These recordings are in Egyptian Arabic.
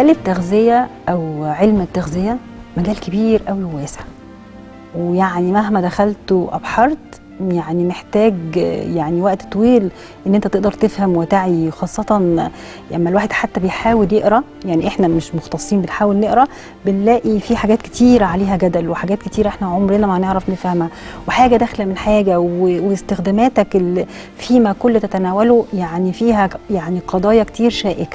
مجال التغذيه او علم التغذيه مجال كبير قوي وواسع ويعني مهما دخلت وابحرت يعني محتاج يعني وقت طويل ان انت تقدر تفهم وتعي خاصه لما الواحد حتى بيحاول يقرا يعني احنا مش مختصين بنحاول نقرا بنلاقي في حاجات كتير عليها جدل وحاجات كتير احنا عمرنا ما هنعرف نفهمها وحاجه داخله من حاجه و- واستخداماتك ال- فيما كل تتناوله يعني فيها يعني قضايا كتير شائكه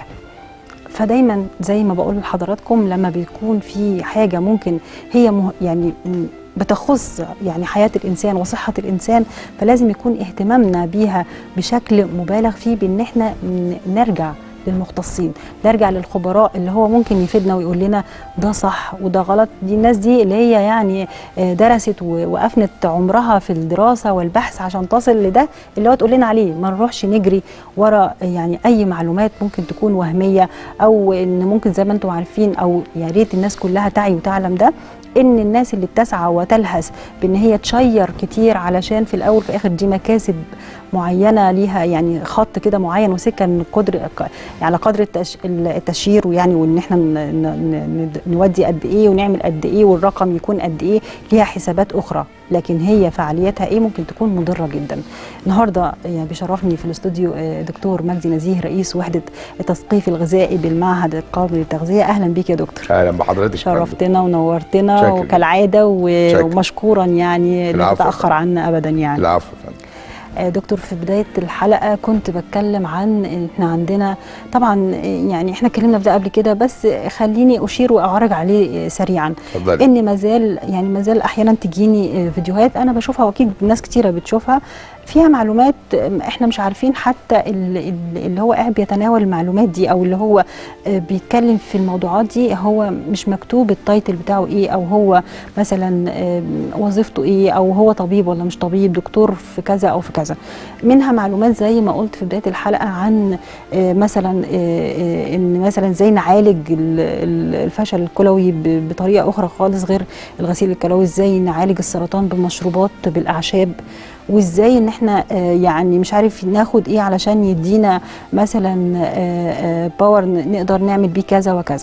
فدايما زي ما بقول لحضراتكم لما بيكون في حاجه ممكن هي مه يعني م- بتخص يعني حياه الانسان وصحه الانسان فلازم يكون اهتمامنا بيها بشكل مبالغ فيه بان احنا ن- نرجع للمختصين نرجع للخبراء اللي هو ممكن يفيدنا ويقول لنا ده صح وده غلط دي الناس دي اللي هي يعني آه، درست و- وافنت عمرها في الدراسه والبحث عشان تصل لده اللي هو تقول لنا عليه ما نروحش نجري ورا يعني اي معلومات ممكن تكون وهميه او ان ممكن زي ما انتم عارفين او يا ريت الناس كلها تعي وتعلم ده ان الناس اللي بتسعى وتلهث بان هي تشير كتير علشان في الاول في الاخر دي مكاسب معينه ليها يعني خط كده معين وسكه من قدر على قدر التش... التشيير ويعني وان احنا ن... ن... ن... نودي قد ايه ونعمل قد ايه والرقم يكون قد ايه ليها حسابات اخرى لكن هي فعاليتها ايه ممكن تكون مضره جدا النهارده يعني بيشرفني في الاستوديو آه، دكتور مجدي نزيه رئيس وحده التثقيف الغذائي بالمعهد القومي للتغذيه اهلا بيك يا دكتور اهلا بحضرتك يا فندم. شرفتنا ونورتنا شكراً. وكالعاده و- شكراً. ومشكورا يعني لا العفو. تتاخر عنا ابدا يعني العفو يا فندم آه، دكتور في بدايه الحلقه كنت بتكلم عن إن احنا عندنا طبعا آه، يعني احنا اتكلمنا في ده قبل كده بس خليني اشير واعرج عليه آه، سريعا اتفضلي ان مازال يعني مازال احيانا تجيني آه، فيديوهات انا بشوفها واكيد ناس كتيره بتشوفها فيها معلومات آه، احنا مش عارفين حتى ال- ال- اللي هو قاعد بيتناول المعلومات دي او اللي هو آه، بيتكلم في الموضوعات دي هو مش مكتوب التايتل بتاعه ايه او هو مثلا آه، وظيفته ايه او هو طبيب ولا مش طبيب دكتور في كذا او في كذا منها معلومات زي ما قلت في بدايه الحلقه عن آه، مثلا آه، آه، ان مثلا ازاي نعالج ال- ال- الفشل الكلوي ب- بطريقه اخرى خالص غير الغسيل الكلوي ازاي نعالج السرطان بمشروبات بالاعشاب وازاي ان احنا آه، يعني مش عارف ناخد ايه علشان يدينا مثلا آه، آه، باور ن- نقدر نعمل بيه كذا وكذا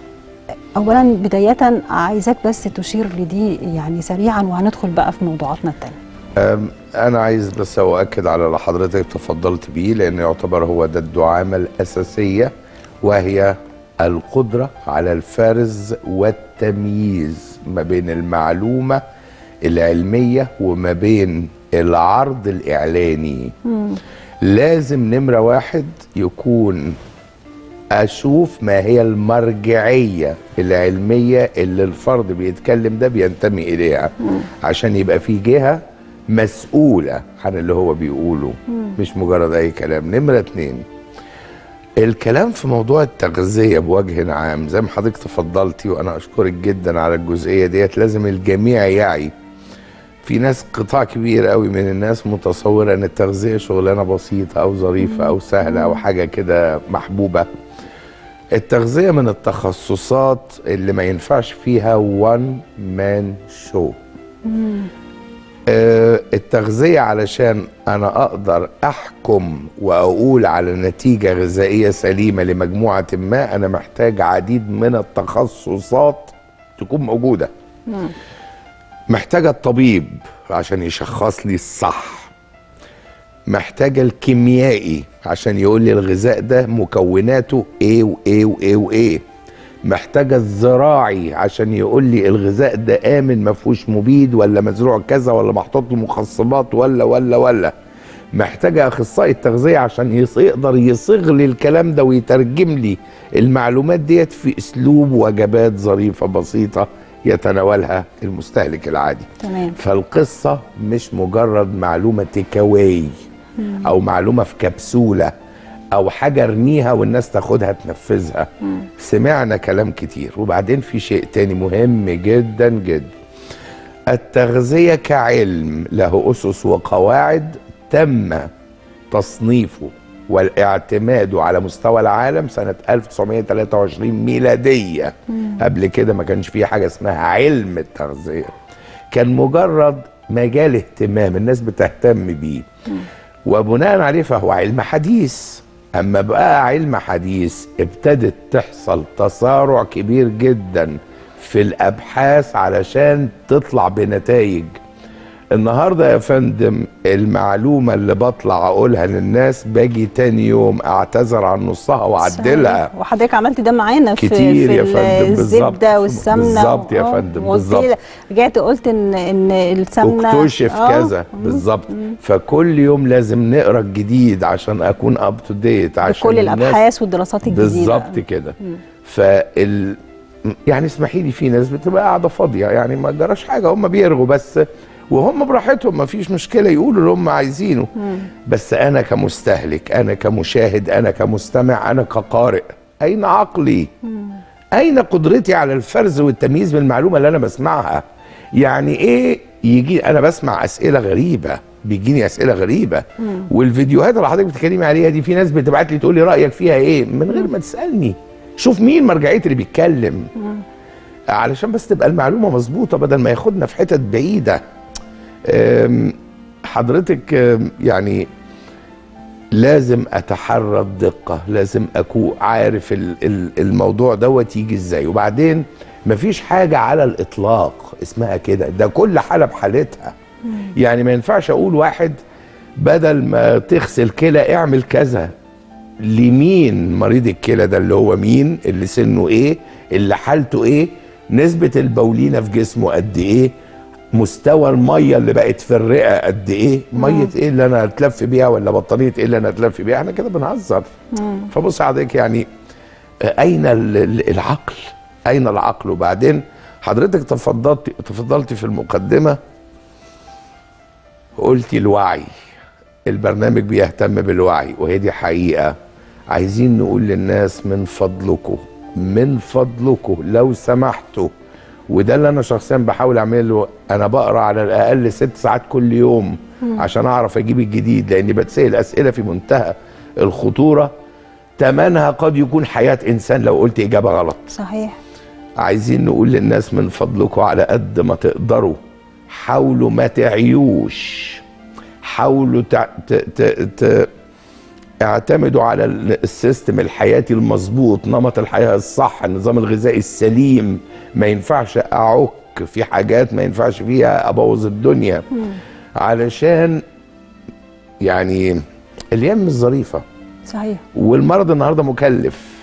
اولا بدايه عايزاك بس تشير لدي يعني سريعا وهندخل بقى في موضوعاتنا التانية أم، انا عايز بس اؤكد على اللي حضرتك تفضلت بيه لان يعتبر هو ده الدعامه الاساسيه وهي القدره على الفرز والتمييز ما بين المعلومه العلميه وما بين العرض الاعلاني لازم نمره واحد يكون اشوف ما هي المرجعيه العلميه اللي الفرد بيتكلم ده بينتمي اليها عشان يبقى في جهه مسؤوله عن اللي هو بيقوله مش مجرد اي كلام نمره اتنين الكلام في موضوع التغذيه بوجه عام زي ما حضرتك تفضلتي وانا اشكرك جدا على الجزئيه ديت لازم الجميع يعي في ناس قطاع كبير قوي من الناس متصوره ان التغذيه شغلانه بسيطه او ظريفه او سهله او حاجه كده محبوبه التغذيه من التخصصات اللي ما ينفعش فيها وان مان شو التغذيه علشان انا اقدر احكم واقول على نتيجه غذائيه سليمه لمجموعه ما انا محتاج عديد من التخصصات تكون موجوده محتاجه الطبيب عشان يشخص لي الصح محتاجه الكيميائي عشان يقول لي الغذاء ده مكوناته ايه وايه وايه وايه محتاجه الزراعي عشان يقول لي الغذاء ده امن ما فيهوش مبيد ولا مزروع كذا ولا محطوط له مخصبات ولا ولا ولا محتاجه اخصائي التغذيه عشان يص- يقدر يصيغ لي الكلام ده ويترجم لي المعلومات ديت في اسلوب وجبات ظريفه بسيطه يتناولها المستهلك العادي تمام فالقصة مش مجرد معلومة تكاواي أو معلومة في كبسولة أو حاجة ارميها والناس تاخدها تنفذها سمعنا كلام كتير وبعدين في شيء تاني مهم جدا جدا التغذية كعلم له أسس وقواعد تم تصنيفه والاعتماد على مستوى العالم سنة 1923 ميلادية قبل كده ما كانش فيه حاجة اسمها علم التغذية كان مجرد مجال اهتمام الناس بتهتم بيه وبناء عليه فهو علم حديث اما بقى علم حديث ابتدت تحصل تسارع كبير جدا في الابحاث علشان تطلع بنتائج النهارده يا فندم المعلومه اللي بطلع اقولها للناس باجي تاني يوم اعتذر عن نصها واعدلها صحيح. وحضرتك عملت ده معانا في كتير في يا فندم، بالظبط. الزبده والسمنه بالظبط يا آه، فندم، وقلت لي- بالظبط. رجعت قلت ان ان السمنه اكتشف آه، كذا بالظبط فكل يوم لازم نقرا الجديد عشان اكون اب تو ديت عشان بكل الناس- الابحاث والدراسات الجديده بالظبط كده فال يعني اسمحي لي في ناس بتبقى قاعده فاضيه يعني ما جراش حاجه هم بيرغوا بس وهم براحتهم ما فيش مشكله يقولوا اللي هم عايزينه بس انا كمستهلك انا كمشاهد انا كمستمع انا كقارئ اين عقلي اين قدرتي على الفرز والتمييز بالمعلومه اللي انا بسمعها يعني ايه يجي انا بسمع اسئله غريبه بيجيني اسئله غريبه والفيديوهات اللي حضرتك بتتكلمي عليها دي في ناس بتبعت لي تقول لي رايك فيها ايه من غير ما تسالني شوف مين مرجعيه اللي بيتكلم علشان بس تبقى المعلومه مظبوطه بدل ما ياخدنا في حتت بعيده أم، حضرتك أم، يعني لازم اتحرى الدقه لازم اكون عارف ال- ال- الموضوع دوت يجي ازاي وبعدين مفيش حاجه على الاطلاق اسمها كده ده كل حاله بحالتها يعني ما ينفعش اقول واحد بدل ما تغسل كلى اعمل كذا لمين مريض الكلى ده اللي هو مين اللي سنه ايه اللي حالته ايه نسبة البولينة في جسمه قد ايه مستوى المية اللي بقت في الرئة قد ايه مية ايه اللي انا اتلف بيها ولا بطارية ايه اللي انا اتلف بيها احنا كده بنهزر فبص حضرتك يعني آه، اين ال- ال- العقل اين العقل وبعدين حضرتك تفضلت تفضلت في المقدمة قلتي الوعي البرنامج بيهتم بالوعي وهي دي حقيقة عايزين نقول للناس من فضلكم من فضلكم لو سمحتوا وده اللي انا شخصيا بحاول اعمله انا بقرا على الاقل ست ساعات كل يوم عشان اعرف اجيب الجديد لاني بتسال اسئله في منتهى الخطوره تمنها قد يكون حياه انسان لو قلت اجابه غلط صحيح عايزين نقول للناس من فضلكم على قد ما تقدروا حاولوا ما تعيوش حاولوا تع... ت... ت... ت... اعتمدوا على ال- السيستم الحياتي المظبوط نمط الحياة الصح النظام الغذائي السليم ما ينفعش أعك في حاجات ما ينفعش فيها أبوظ الدنيا علشان يعني الأيام مش ظريفة صحيح والمرض النهارده مكلف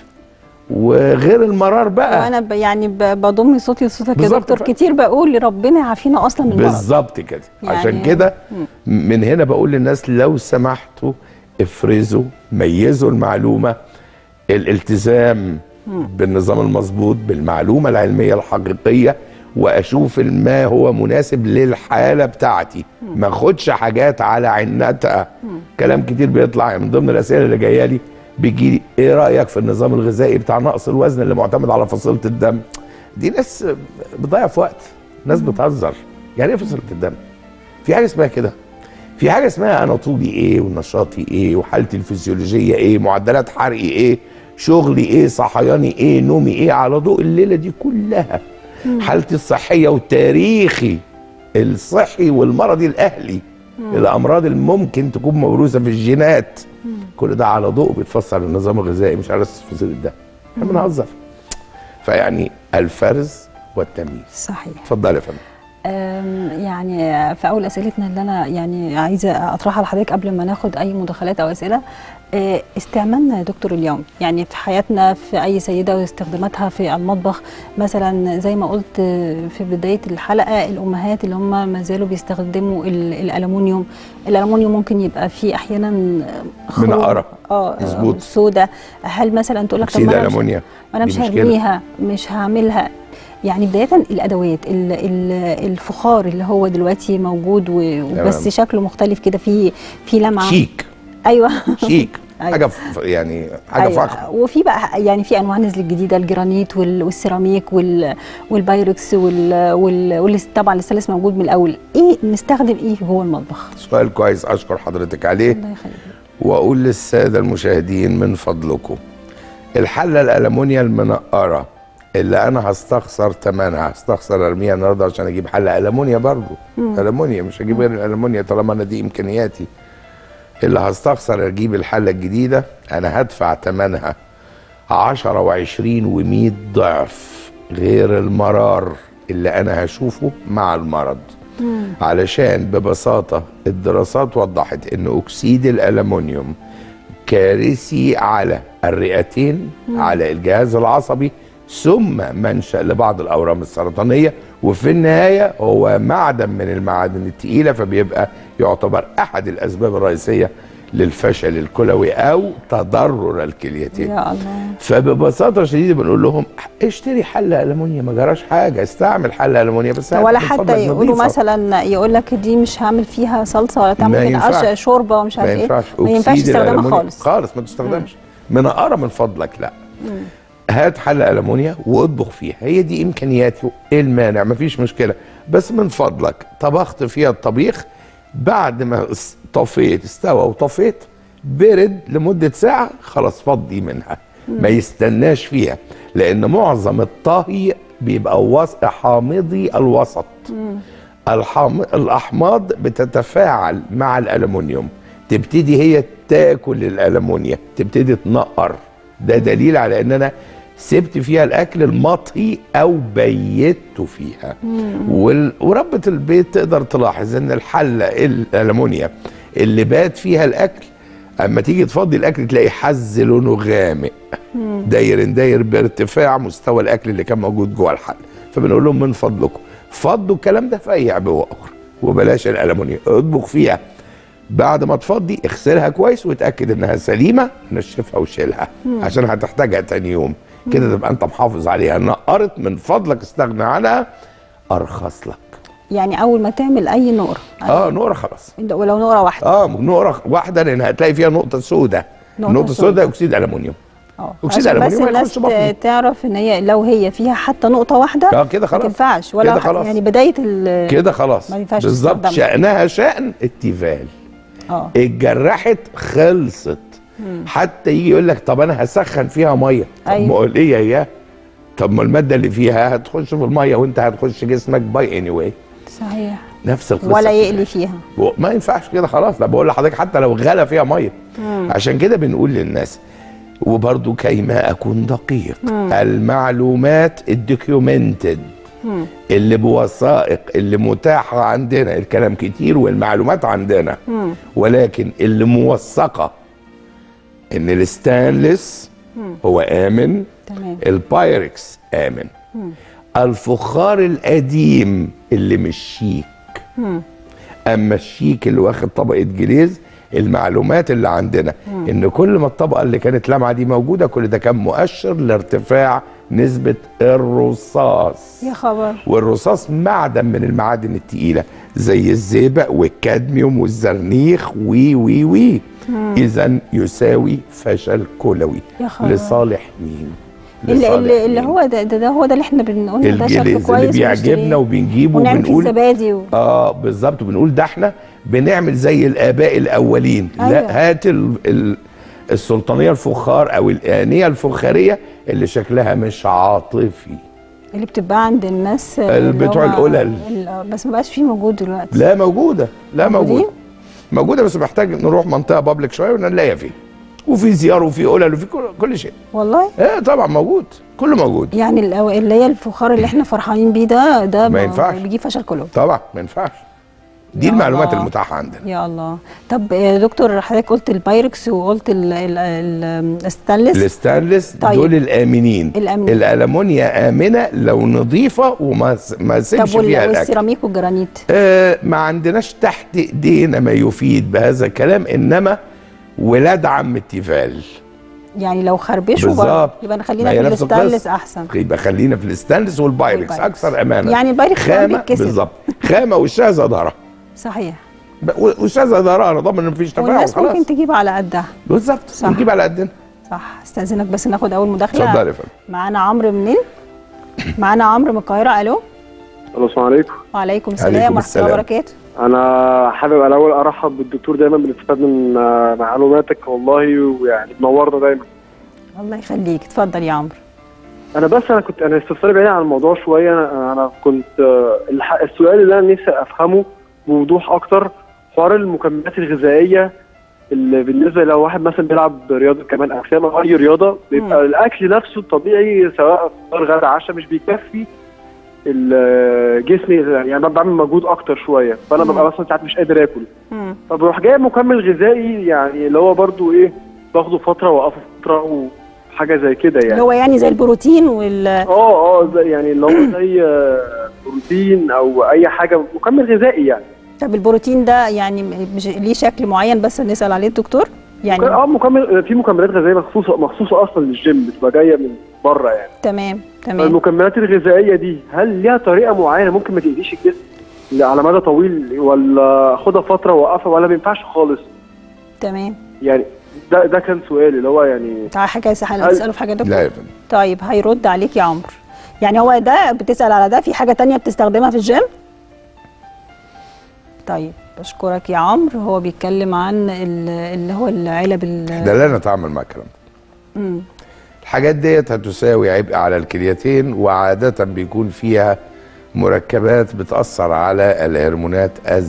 وغير المرار بقى وانا ب يعني ب- بضم صوتي لصوتك يا بالظبط. دكتور كتير بقول ربنا يعافينا اصلا من المرض بالظبط كده يعني- عشان كده من هنا بقول للناس لو سمحتوا افرزوا ميزوا المعلومه الالتزام بالنظام المظبوط بالمعلومه العلميه الحقيقيه واشوف ما هو مناسب للحاله بتاعتي ما اخدش حاجات على عنتها كلام كتير بيطلع من ضمن الاسئله اللي جايه لي بيجي لي ايه رايك في النظام الغذائي بتاع نقص الوزن اللي معتمد على فصيله الدم دي ناس بتضيع في وقت ناس بتهزر يعني ايه فصيله الدم في حاجه اسمها كده في حاجه اسمها انا طولي ايه ونشاطي ايه وحالتي الفسيولوجيه ايه معدلات حرقي ايه شغلي ايه صحياني ايه نومي ايه على ضوء الليله دي كلها حالتي الصحيه وتاريخي الصحي والمرضي الاهلي الامراض اللي ممكن تكون موروثه في الجينات كل ده على ضوء بيتفسر النظام الغذائي مش على اساس فصيله الدم احنا بنهزر فيعني الفرز والتمييز صحيح اتفضل يا فندم أم، يعني في اول اسئلتنا اللي انا يعني عايزه اطرحها لحضرتك قبل ما ناخد اي مداخلات او اسئله أه، استعمالنا يا دكتور اليوم يعني في حياتنا في اي سيده واستخداماتها في المطبخ مثلا زي ما قلت أه، في بدايه الحلقه الامهات اللي هم ما زالوا بيستخدموا ال- الالومنيوم الالومنيوم ممكن يبقى فيه احيانا خروج- منقرة. اه مظبوط. سودا هل مثلا تقول لك طب اكسيد ما أنا مش- الامونيا انا دي مش مشكلة. هرميها مش هعملها يعني بدايه الادوات ال- ال- الفخار اللي هو دلوقتي موجود و- وبس تمام. شكله مختلف كده في في لمعه شيك ايوه شيك أيوة. حاجه ف- يعني حاجه أيوة. فخمه وفي بقى يعني في انواع نزلت جديده الجرانيت وال- والسيراميك وال والبايركس وال, وال, وال طبعا السلس موجود من الاول ايه نستخدم ايه جوه المطبخ سؤال كويس اشكر حضرتك عليه الله يخليك واقول للساده المشاهدين من فضلكم الحله الالمونيا المنقره اللي انا هستخسر ثمنها هستخسر ارميها النهارده عشان اجيب حله المونيا برضو المونيا مش هجيب غير الالمونيا طالما انا دي امكانياتي اللي هستخسر اجيب الحله الجديده انا هدفع ثمنها 10 و20 و100 ضعف غير المرار اللي انا هشوفه مع المرض علشان ببساطه الدراسات وضحت ان اكسيد الالومنيوم كارثي على الرئتين على الجهاز العصبي ثم منشأ لبعض الأورام السرطانية وفي النهاية هو معدن من المعادن التقيلة فبيبقى يعتبر أحد الأسباب الرئيسية للفشل الكلوي أو تضرر الكليتين يا الله فببساطة شديدة بنقول لهم اشتري حلة ألمونيا ما جراش حاجة استعمل حلة ألمونيا بس هات ولا من حتى فضلك يقولوا نظيفة. مثلا يقول لك دي مش هعمل فيها صلصه ولا ما تعمل ينفعش. منها شوربه ومش عارف ما ايه ينفعش ما ينفعش أكسيد تستخدمها الألمونيا خالص خالص ما تستخدمش منقرة من فضلك لا هات حلة ألمونيا واطبخ فيها هي دي إمكانياتي إيه المانع مفيش مشكلة بس من فضلك طبخت فيها الطبيخ بعد ما اس- طفيت استوى وطفيت برد لمدة ساعة خلاص فضي منها ما يستناش فيها لأن معظم الطهي بيبقى وس- حامضي الوسط الحام... الأحماض بتتفاعل مع الألمنيوم تبتدي هي تاكل الألمونيا تبتدي تنقر ده دليل على ان انا سبت فيها الاكل المطهي او بيته فيها وال... وربة البيت تقدر تلاحظ ان الحلة الألمونيا اللي بات فيها الاكل اما تيجي تفضي الاكل تلاقي حز لونه غامق داير داير بارتفاع مستوى الاكل اللي كان موجود جوه الحل فبنقول لهم من فضلكم فضوا الكلام ده في اي عبوه اخرى وبلاش الالومنيوم اطبخ فيها بعد ما تفضي اغسلها كويس وتاكد انها سليمه نشفها وشيلها عشان هتحتاجها تاني يوم كده تبقى انت محافظ عليها نقرت من فضلك استغنى عنها ارخص لك يعني اول ما تعمل اي نقره اه نقره خلاص ولو نقره واحده اه نقره واحده لان هتلاقي فيها نقطه سوداء نقطة نقطه سوداء. سوداء اكسيد الومنيوم اه أكسيد عشان بس الألمنيوم ما الناس يدخلش بطني. ت- تعرف ان هي لو هي فيها حتى نقطه واحده اه كده خلاص ما تنفعش ولا كده خلاص. يعني بدايه ال كده خلاص ما ينفعش بالظبط تستخدمها. شأنها شأن التيفال اه اتجرحت خلصت حتى يجي يقول لك طب انا هسخن فيها ميه طب أيوة. ما اقول ايه هي طب ما الماده اللي فيها هتخش في الميه وانت هتخش جسمك باي اني واي صحيح نفس القصه ولا كده. يقلي فيها ما ينفعش كده خلاص لا بقول لحضرتك حتى لو غلى فيها ميه عشان كده بنقول للناس وبرضو كيما اكون دقيق المعلومات الدوكيومنتد اللي بوثائق اللي متاحه عندنا الكلام كتير والمعلومات عندنا ولكن اللي موثقه ان الستانلس هو امن تمام البايركس امن الفخار القديم اللي مش شيك اما الشيك اللي واخد طبقه جليز المعلومات اللي عندنا ان كل ما الطبقه اللي كانت لامعه دي موجوده كل ده كان مؤشر لارتفاع نسبه الرصاص يا خبر والرصاص معدن من المعادن التقيله زي الزئبق والكادميوم والزرنيخ وي وي وي اذا يساوي فشل كلوي يا خبر. لصالح مين اللي, لصالح اللي, اللي مين؟ هو ده, ده, ده هو ده اللي احنا بنقول ده شكله الجليز كويس اللي بيعجبنا ونشتريه. وبنجيبه ونعمل فيه وبنقول زبادي و... اه بالظبط وبنقول ده احنا بنعمل زي الاباء الاولين أيوة. لا هات ال ال السلطانيه الفخار او الانيه الفخاريه اللي شكلها مش عاطفي اللي بتتباع عند الناس ال- بتوع اللي هو- القلل. ال- بس ما بقاش فيه موجود دلوقتي لا موجوده لا موجودين؟ موجوده موجوده بس محتاج نروح منطقه بابليك شويه ونلاقيها فيه وفي زيار وفي قلل وفي كل, كل شيء والله اه طبعا موجود كله موجود يعني الأو- اللي هي الفخار اللي احنا فرحانين بيه ده ده ما ينفعش. بيجيب فشل كله طبعا ما ينفعش دي يا المعلومات الله. المتاحه عندنا يا الله طب يا دكتور حضرتك قلت البايركس وقلت ال- ال- ال- الستانلس الستانلس طيب. دول الامنين الآمنين. الالمونيا امنه لو نظيفه وما س- ما سيبش طب وال- فيها الاكل والسيراميك والجرانيت آه ما عندناش تحت ايدينا ما يفيد بهذا الكلام انما ولاد عم التيفال يعني لو خربشوا بالظبط. برضه يبقى نخلينا ما هي في نفس الستانلس القصة. احسن يبقى خلينا في الستانلس والبايركس والبايركس. اكثر امانه يعني البايركس كمان خامه بيتكسر. بالظبط خامه وشها زداره صحيح وشها زداره انا ضامن ان مفيش تفاعل والناس خلاص ممكن تجيب على قدها بالظبط صح. نجيب على قدنا صح استاذنك بس ناخد اول مداخله اتفضل يا فندم معانا عمرو منين معانا عمرو من القاهره الو الو السلام عليكم وعليكم السلام عليكم ورحمه الله السلام. وبركاته انا حابب الاول ارحب بالدكتور دايما بنستفاد من آه، معلوماتك والله ويعني بنورنا دايما الله يخليك اتفضل يا عمرو انا بس انا كنت انا استفساري بعيد عن الموضوع شويه انا, أنا كنت آه، الح- السؤال اللي انا نفسي افهمه بوضوح اكتر حوار المكملات الغذائيه ال- بالنسبه لو واحد مثلا بيلعب رياضه كمان اجسام او اي رياضه بيبقى مم. الاكل نفسه الطبيعي سواء فطار غدا عشاء مش بيكفي ال- جسمي يعني انا بعمل مجهود اكتر شويه فانا مم. ببقى مثلا ساعات مش قادر اكل مم. فبروح جايب مكمل غذائي يعني اللي هو برضو ايه باخده فتره واقفه فتره وحاجه زي كده اللي يعني هو يعني زي البروتين وال اه اه زي يعني اللي هو زي آه، بروتين او اي حاجه مكمل غذائي يعني طب البروتين ده يعني مش ليه شكل معين بس نسال عليه الدكتور يعني اه مكمل في مكملات غذائيه مخصوصه مخصوصه اصلا للجيم بتبقى جايه من بره يعني تمام تمام المكملات الغذائيه دي هل ليها طريقه معينه ممكن ما تاذيش الجسم على مدى طويل ولا اخدها فتره واوقفها ولا ما ينفعش خالص تمام يعني ده ده كان سؤالي اللي هو يعني تعال حاجه يسأل هل- تساله في حاجه يا دكتور لا يا فندم طيب هيرد عليك يا عمرو يعني هو ده بتسال على ده في حاجه تانية بتستخدمها في الجيم طيب بشكرك يا عمرو هو بيتكلم عن ال- اللي هو العلب ال- ده لا نتعامل مع الكلام ده مم. الحاجات ديت هتساوي عبء على الكليتين وعادة بيكون فيها مركبات بتأثر على الهرمونات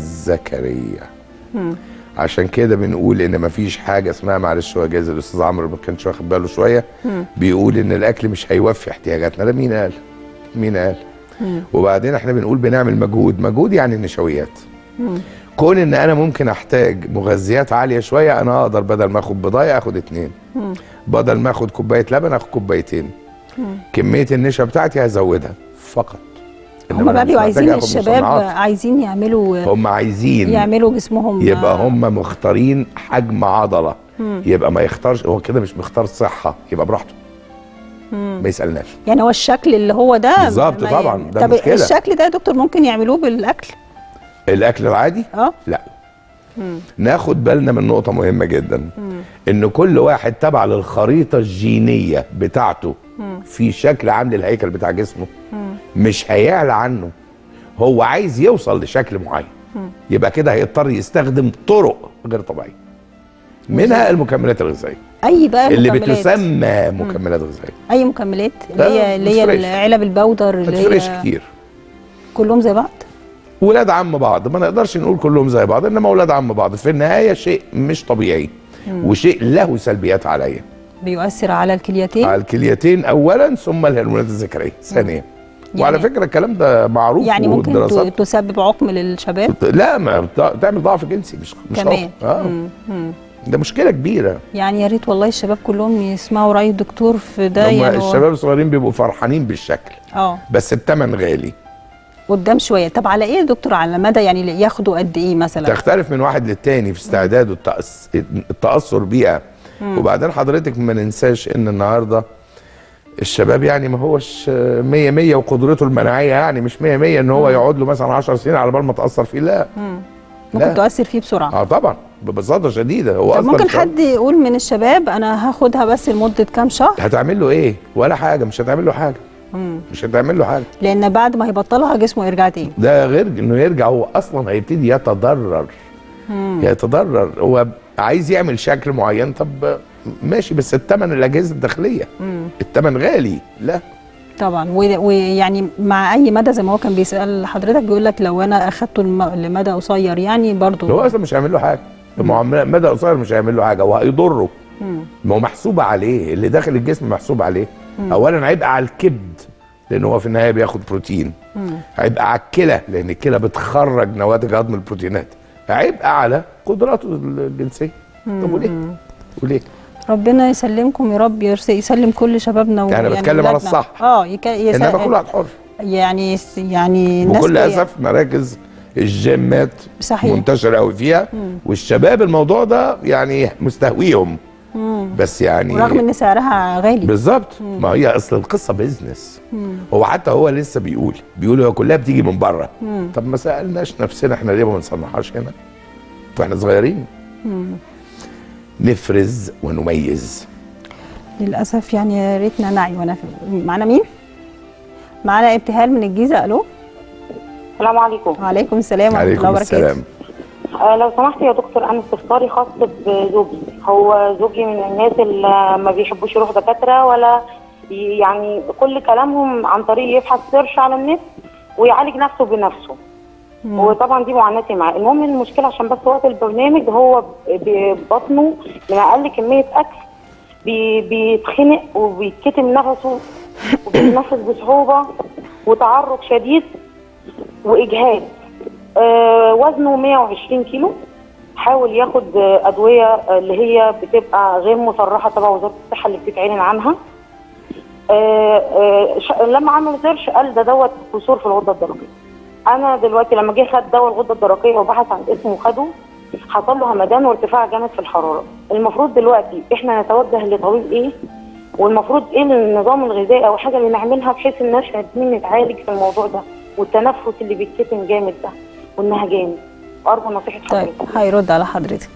الذكرية مم. عشان كده بنقول ان مفيش حاجه اسمها معلش هو جايز الاستاذ عمرو ما كانش واخد باله شويه مم. بيقول ان الاكل مش هيوفي احتياجاتنا ده مين قال؟ مين قال؟ مم. وبعدين احنا بنقول بنعمل مجهود مجهود يعني النشويات مم. كون ان انا ممكن احتاج مغذيات عاليه شويه انا اقدر بدل ما اخد بضايه اخد اتنين مم. بدل ما اخد كوبايه لبن اخد كوبايتين مم. كميه النشا بتاعتي هزودها فقط إنما هم أنا بقى مش بيبقوا محتاج عايزين آخد الشباب مصنعات. عايزين يعملوا هم عايزين يعملوا جسمهم يبقى هم مختارين حجم عضله مم. يبقى ما يختارش هو كده مش مختار صحه يبقى براحته مم. ما يسالناش يعني هو الشكل اللي هو ده بالظبط ما- طبعاً، ده طب مشكلة. الشكل ده يا دكتور ممكن يعملوه بالاكل الاكل العادي اه لا مم. ناخد بالنا من نقطه مهمه جدا مم. ان كل واحد تبع للخريطه الجينيه بتاعته مم. في شكل عامل الهيكل بتاع جسمه مم. مش هيعلى عنه هو عايز يوصل لشكل معين مم. يبقى كده هيضطر يستخدم طرق غير طبيعيه منها المكملات الغذائيه اي بقى اللي مكملات. بتسمى مكملات غذائيه اي مكملات اللي لا، هي اللي هي متفرقش. علب البودر ما اللي تفرقش هي كتير كلهم زي بعض ولاد عم بعض ما نقدرش نقول كلهم زي بعض انما ولاد عم بعض في النهايه شيء مش طبيعي وشيء له سلبيات عليا بيؤثر على الكليتين على الكليتين اولا ثم الهرمونات الذكريه ثانيا وعلى يعني- فكره الكلام ده معروف يعني ممكن والدراسات ت- تسبب عقم للشباب لا ما بت- تعمل ضعف جنسي مش مش كمان عقم. اه مم. مم. ده مشكله كبيره يعني يا ريت والله الشباب كلهم يسمعوا راي الدكتور في ده هم يعني هو- الشباب الصغيرين بيبقوا فرحانين بالشكل اه بس الثمن غالي قدام شويه طب على ايه يا دكتور على مدى يعني ياخدوا قد ايه مثلا تختلف من واحد للتاني في استعداده التأس... التأثر بيها وبعدين حضرتك ما ننساش ان النهارده الشباب يعني ما هوش 100 100 وقدرته المناعيه يعني مش 100 100 ان هو يقعد له مثلا 10 سنين على بال ما تاثر فيه لا ممكن لا. تؤثر فيه بسرعه اه طبعا ببساطه شديده هو طب اصلا ممكن الشباب حد يقول من الشباب انا هاخدها بس لمده كام شهر هتعمل له ايه ولا حاجه مش هتعمل له حاجه مم. مش هتعمل له حاجه لان بعد ما هيبطلها جسمه يرجع تاني ده غير انه يرجع هو اصلا هيبتدي يتضرر يتضرر هو عايز يعمل شكل معين طب ماشي بس الثمن الاجهزه الداخليه مم. الثمن غالي لا طبعا و- ويعني مع اي مدى زي ما هو كان بيسال حضرتك بيقول لك لو انا اخدته الم- لمدى قصير يعني برضو هو اصلا مش هيعمل له حاجه ما هو مدى قصير مش هيعمل له حاجه وهيضره مم. ما هو محسوب عليه اللي داخل الجسم محسوب عليه اولا هيبقى على الكبد لان هو في النهايه بياخد بروتين مم. هيبقى على الكلى لان الكلى بتخرج نواتج هضم البروتينات هيبقى على قدراته الجنسيه طب وليه؟ وليه؟ ربنا يسلمكم يا رب يرس- يسلم كل شبابنا و- أنا يعني بتكلم على ولادنا. الصح. اه يك... يس... انما كل واحد حر يعني يعني الناس بكل بي- اسف مراكز الجيمات صحيح. منتشره قوي فيها والشباب الموضوع ده يعني مستهويهم مم. بس يعني ورغم ان سعرها غالي بالظبط ما هي اصل القصه بيزنس هو حتى هو لسه بيقول بيقول هو كلها بتيجي من بره مم. طب ما سالناش نفسنا احنا ليه ما بنصنعهاش هنا واحنا صغيرين مم. نفرز ونميز للاسف يعني يا ريتنا نعي وانا في... معانا مين؟ معانا ابتهال من الجيزه الو السلام عليكم وعليكم السلام ورحمه الله عليكم وبركاته السلام آه لو سمحت يا دكتور انا استفساري خاص بزوجي هو زوجي من الناس اللي ما بيحبوش يروح دكاتره ولا ي- يعني كل كلامهم عن طريق يبحث سيرش على النت ويعالج نفسه بنفسه وطبعا دي معاناتي معاه المهم المشكله عشان بس وقت البرنامج هو ب- ببطنه من اقل كميه اكل بي- بيتخنق وبيتكتم نفسه وبيتنفس بصعوبه وتعرق شديد واجهاد آه وزنه 120 كيلو حاول ياخد آه، ادويه آه، اللي هي بتبقى غير مصرحه تبع وزاره الصحه اللي بتتعلن عنها آه، آه، ش- لما عمل سيرش قال ده دوت كسور في الغده الدرقيه انا دلوقتي لما جه خد دواء الغده الدرقيه وبحث عن اسمه وخده حصل له همدان وارتفاع جامد في الحراره المفروض دلوقتي احنا نتوجه لطبيب ايه والمفروض ايه النظام الغذائي او حاجه اللي نعملها بحيث ان احنا الاتنين نتعالج في الموضوع ده والتنفس اللي بيتكتم جامد ده والنهجان ارجو نصيحه طيب حضرتك هيرد على حضرتك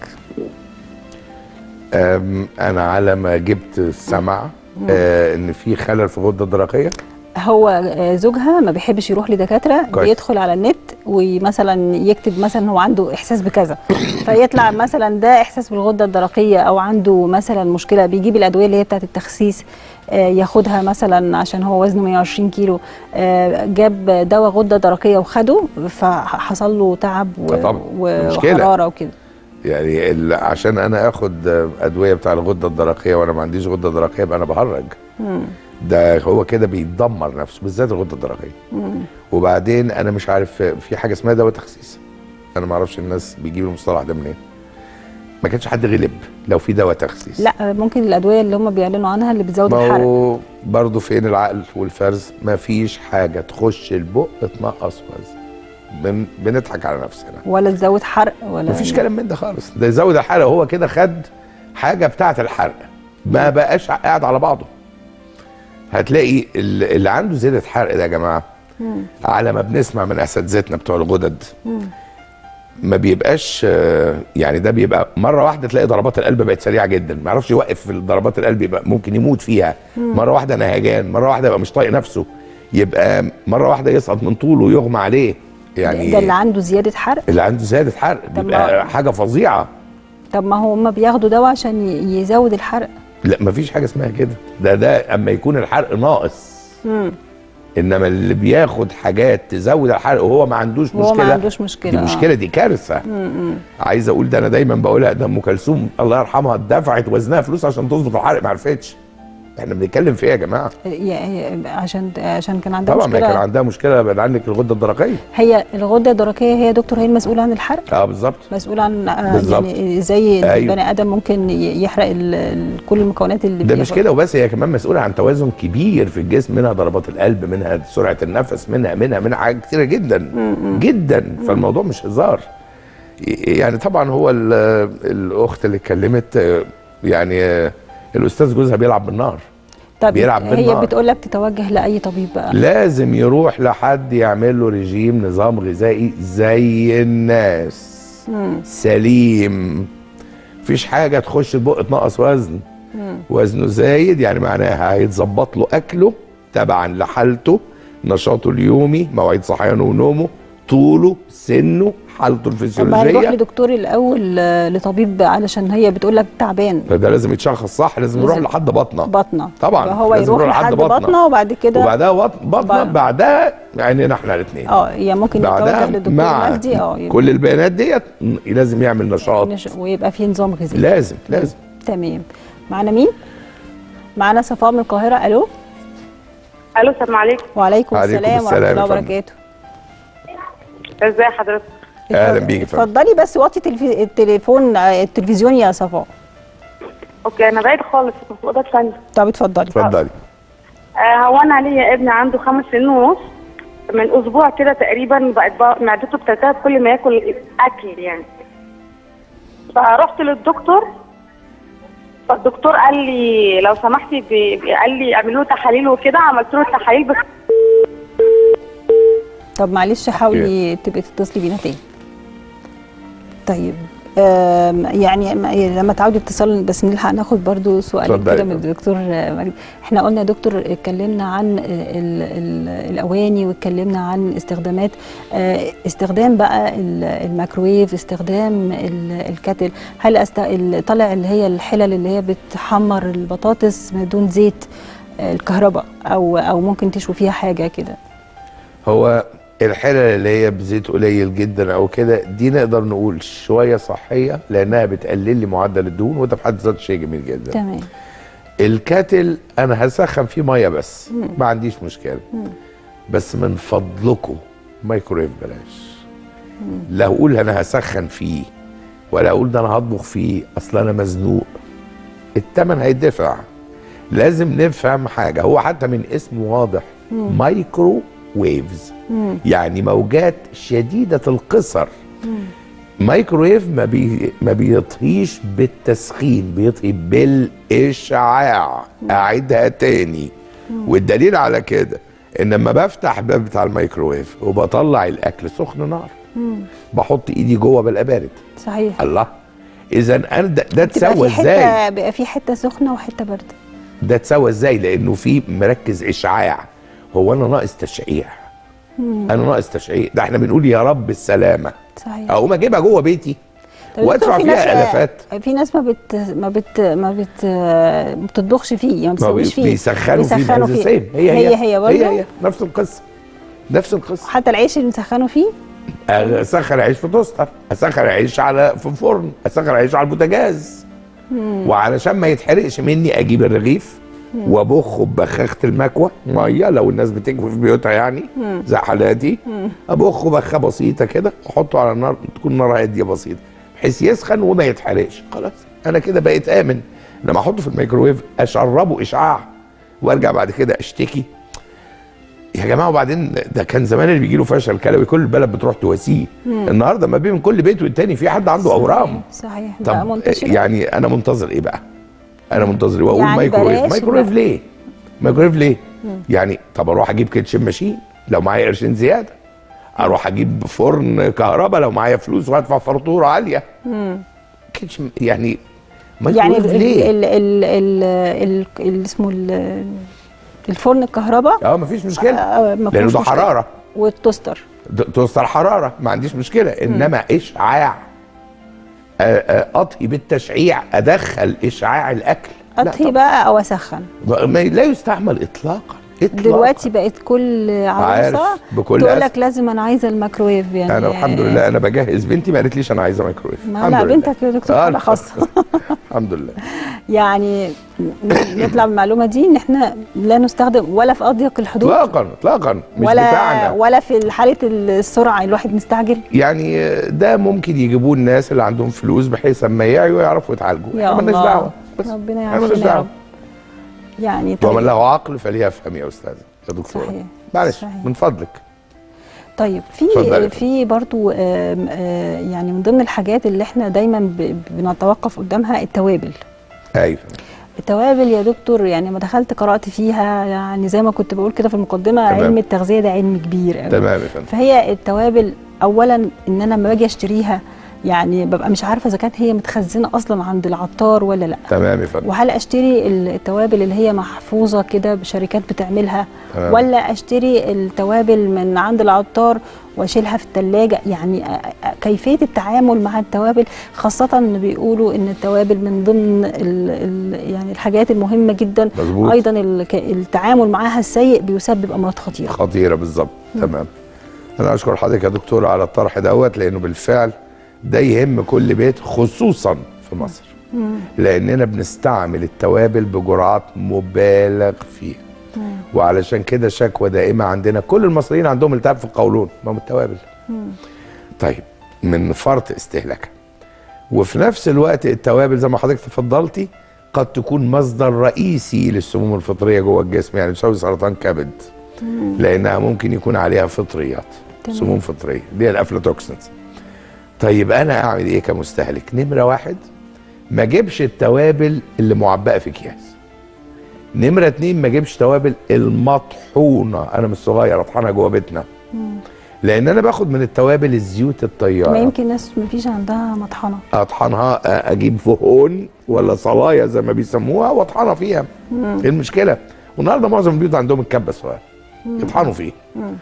أم، انا على ما جبت السمع آه ان في خلل في الغده الدرقيه هو آه، زوجها ما بيحبش يروح لدكاتره كويس. بيدخل على النت ومثلا يكتب مثلا هو عنده احساس بكذا فيطلع مثلا ده احساس بالغده الدرقيه او عنده مثلا مشكله بيجيب الادويه اللي هي بتاعه التخسيس آه، ياخدها مثلا عشان هو وزنه 120 كيلو آه، جاب دواء غده درقيه وخده فحصل له تعب و- آه طبعا، و- مشكلة. وحراره وكده يعني ال- عشان انا اخد آه، ادويه بتاع الغده الدرقيه وانا ما عنديش غده درقيه يبقى انا بهرج ده هو كده بيدمر نفسه بالذات الغده الدرقيه وبعدين انا مش عارف آه، في حاجه اسمها دواء تخسيس انا ما اعرفش الناس بيجيبوا المصطلح ده منين ما كانش حد غلب لو في دواء تخسيس لا ممكن الادويه اللي هم بيعلنوا عنها اللي بتزود ما الحرق هو برضه فين العقل والفرز ما فيش حاجه تخش البق تنقص وزن بن بنضحك على نفسنا ولا تزود حرق ولا مفيش كلام من ده خالص ده يزود الحرق هو كده خد حاجه بتاعه الحرق ما بقاش قاعد على بعضه هتلاقي ال- اللي عنده زياده حرق ده يا جماعه على ما بنسمع من اساتذتنا بتوع الغدد ما بيبقاش آه، يعني ده بيبقى مره واحده تلاقي ضربات القلب بقت سريعه جدا ما يعرفش يوقف في ضربات القلب يبقى ممكن يموت فيها مره واحده نهجان مره واحده يبقى مش طايق نفسه يبقى مره واحده يسقط من طوله ويغمى عليه يعني ده اللي عنده زياده حرق اللي عنده زياده حرق طب بيبقى ما- حاجه فظيعه طب ما هو هم بياخدوا دواء عشان ي- يزود الحرق لا مفيش حاجه اسمها كده ده ده اما يكون الحرق ناقص مم. انما اللي بياخد حاجات تزود الحرق وهو ما عندوش وهو مشكله ما عندوش مشكله دي آه. مشكله دي كارثه عايز اقول ده انا دايما بقولها ده ام كلثوم الله يرحمها دفعت وزنها فلوس عشان تظبط الحرق ما عرفتش احنا بنتكلم في ايه يا جماعه يا- عشان عشان كان عندها طبعا ما مشكله كان عندها مشكله بعد عنك الغده الدرقيه هي الغده الدرقيه هي دكتور هي المسؤوله عن الحرق اه بالظبط مسؤول عن آه، بالظبط. يعني زي أيوة. البني ادم ممكن ي- يحرق ال- ال- كل المكونات اللي ده مش بياخدها. كده وبس هي كمان مسؤوله عن توازن كبير في الجسم منها ضربات القلب منها سرعه النفس منها منها منها حاجات كتيره جدا جدا فالموضوع مش هزار يعني طبعا هو ال- الاخت اللي اتكلمت آه، يعني آه، الاستاذ جوزها بيلعب بالنار طب بيلعب هي بالنار. بتقول لك تتوجه لاي طبيب بقى لازم يروح لحد يعمل له رجيم نظام غذائي زي الناس سليم مفيش حاجه تخش البق تنقص وزن وزنه زايد يعني معناها هيتظبط له اكله تبعا لحالته نشاطه اليومي مواعيد صحيانه ونومه طوله سنه حالته طب ما هيروح الفسيولوجيه لدكتور الاول آه، لطبيب علشان هي بتقول لك تعبان ده لازم يتشخص صح لازم يروح لازم. لحد بطنه بطنه طبعا فهو لازم يروح لحد بطنه وبعد كده وبعدها بط- بطنه بعد- بعدها عينينا احنا الاثنين اه يعني ممكن بعدها يتوجه لدكتور مع نفسي اه يبقى كل البيانات ديت م- لازم يعمل نشاط نش- ويبقى في نظام غذائي لازم لازم تمام معانا مين؟ معانا صفاء من القاهرة ألو الو السلام عليكم وعليكم عليكم السلام ورحمة السلام الله يا فندم. وبركاته ازي حضرتك أهلا بيك يا فندم. اتفضلي بس وطي التلفي- التليفون آه، التلفزيون يا صفاء اوكي انا بعيد خالص في اوضه ثانيه طب اتفضلي اتفضلي آه، هو انا ليا ابن عنده خمس سنين ونص من اسبوع كده تقريبا بقت بقى معدته بتلتهب كل ما ياكل اكل يعني فرحت للدكتور فالدكتور قال لي لو سمحتي ب- قال لي اعملوا له تحاليل وكده عملت له التحاليل بس طب معلش حاولي تبقي تتصلي بينا تاني طيب آم، يعني م- لما تعودي اتصال بس نلحق ناخد برضو سؤال اتفضلي كده من يا فندم. الدكتور آه، مجدي احنا قلنا يا دكتور اتكلمنا عن ال ال الاواني واتكلمنا عن استخدامات آه، استخدام بقى ال- الميكروويف استخدام ال- الكاتل هل أست... ال- طالع اللي هي الحلل اللي هي بتحمر البطاطس بدون زيت آه، الكهرباء او او ممكن تشوي فيها حاجه كده هو الحلل اللي هي بزيت قليل جدا او كده دي نقدر نقول شويه صحيه لانها بتقلل لي معدل الدهون وده في حد ذاته شيء جميل جدا تمام الكاتل انا هسخن فيه ميه بس ما عنديش مشكله بس من فضلكم مايكرويف بلاش لا اقول انا هسخن فيه ولا اقول ده انا هطبخ فيه اصل انا مزنوق التمن هيدفع لازم نفهم حاجه هو حتى من اسمه واضح مايكرو ويفز يعني موجات شديده القصر مايكرويف ما بي ما بيطهيش بالتسخين بيطهي بالاشعاع اعيدها تاني والدليل على كده ان لما بفتح باب بتاع الميكروويف وبطلع الاكل سخن نار بحط ايدي جوه ببقى بارد صحيح الله اذا انا ده, ده بتبقى اتسوى في ازاي حته بيبقى في حته سخنه وحته بارده ده اتسوى ازاي لانه في مركز اشعاع هو انا ناقص تشعيع انا ناقص تشعيع ده احنا بنقول يا رب السلامه صحيح اقوم اجيبها جوه بيتي طب دكتور، وادفع في فيها ناس- الافات في ناس ما بت ما بت ما بت ما بتطبخش فيه يعني ما ما بتسويش فيه بيسخنوا فيه بيسخنوا بهذا السيم هي هي هي برضه هي هي نفس القصه نفس القصه حتى العيش اللي مسخنه فيه اسخن عيش في توستر اسخن عيش على في فرن اسخن عيش على البوتاجاز وعلشان ما يتحرقش مني اجيب الرغيف وابخه ببخاخه المكوى ميه لو الناس بتكوي في بيوتها يعني زي حالاتي ابخه بخه بسيطه كده واحطه على النار تكون نار هاديه بسيطه بحيث يسخن وما يتحرقش خلاص انا كده بقيت امن لما احطه في الميكروويف اشربه اشعاع وارجع بعد كده اشتكي يا جماعه وبعدين ده كان زمان اللي بيجي له فشل كلوي كل البلد بتروح تواسيه النهارده ما بين كل بيت والتاني في حد عنده اورام صحيح ده طب منتشر يعني انا منتظر ايه بقى انا منتظر ايه واقول يعني مايكرويف بلاش مايكرويف بقى. ليه مايكرويف ليه يعني طب اروح اجيب كيتشن ماشين لو معايا قرشين زياده اروح اجيب فرن كهرباء لو معايا فلوس وهدفع فاتوره عاليه كيتشن يعني يعني مايكرويف ال ليه ال ال ال ال ال اسمه ال- الفرن الكهرباء اه مفيش مشكله آه، ما لانه فيهوش ده مشكلة. حراره والتوستر د- توصل حراره ما عنديش مشكله انما اشعاع آه، آه، اطهي بالتشعيع ادخل اشعاع الاكل لا اطهي طبعاً. بقى او اسخن ما لا يستعمل اطلاقا اطلاقا دلوقتي بقت كل عروسه عارف، بكل تقول أسف. لك لازم انا عايزه الميكرويف يعني انا الحمد لله انا بجهز بنتي ما قالتليش انا عايزه مايكرويف ما الحمد لا لله. بنتك يا دكتور آه، حاله خاصه الحمد لله يعني نطلع بالمعلومه دي ان احنا لا نستخدم ولا في اضيق الحدود اطلاقا اطلاقا مش ولا بتاعنا ولا في حاله السرعه الواحد مستعجل يعني آه، ده ممكن يجيبوه الناس اللي عندهم فلوس بحيث اما يعيوا يعرفوا يتعالجوا يا إحنا مالناش الله. دعوه بس ربنا إحنا مالناش يعافينا يا دعوة. رب يعني ومن طيب له عقل فليفهم يا استاذه يا دكتوره صحيح. معلش صحيح. من فضلك طيب اتفضلي. في في برضو آم، آه، يعني من ضمن الحاجات اللي احنا دايما ب- بنتوقف قدامها التوابل ايوه التوابل يا دكتور يعني ما دخلت قرأت فيها يعني زي ما كنت بقول كده في المقدمة تمام. علم التغذية ده علم كبير قوي تمام يا فندم فهي التوابل اولا ان انا لما باجي اشتريها يعني ببقى مش عارفه اذا كانت هي متخزنه اصلا عند العطار ولا لا تمام يا فندم وهل اشتري التوابل اللي هي محفوظه كده بشركات بتعملها تمام. ولا اشتري التوابل من عند العطار واشيلها في الثلاجه يعني أ- أ- كيفيه التعامل مع التوابل خاصه ان بيقولوا ان التوابل من ضمن ال ال يعني الحاجات المهمه جدا مظبوط. ايضا الك- التعامل معاها السيء بيسبب امراض خطيره خطيره بالظبط تمام انا اشكر حضرتك يا دكتور على الطرح دوت لانه بالفعل ده يهم كل بيت خصوصا في مصر لاننا بنستعمل التوابل بجرعات مبالغ فيها وعلشان كده شكوى دائمه عندنا كل المصريين عندهم التهاب في القولون ما هو التوابل طيب من فرط استهلاكها وفي نفس الوقت التوابل زي ما حضرتك تفضلتي قد تكون مصدر رئيسي للسموم الفطريه جوه الجسم يعني تسبب سرطان كبد لانها ممكن يكون عليها فطريات تمام. سموم فطريه اللي هي الافلاتوكسينز طيب انا اعمل ايه كمستهلك نمره واحد ما اجيبش التوابل اللي معبأه في اكياس نمره اتنين ما اجيبش توابل المطحونه انا مش صغير اطحنها جوه بيتنا لان انا باخد من التوابل الزيوت الطياره ما يمكن ناس ما فيش عندها مطحنه اطحنها أ- اجيب فهون ولا صلايه زي ما بيسموها واطحنها فيها ايه المشكله والنهارده معظم البيوت عندهم الكبه الصغيره يطحنوا فيه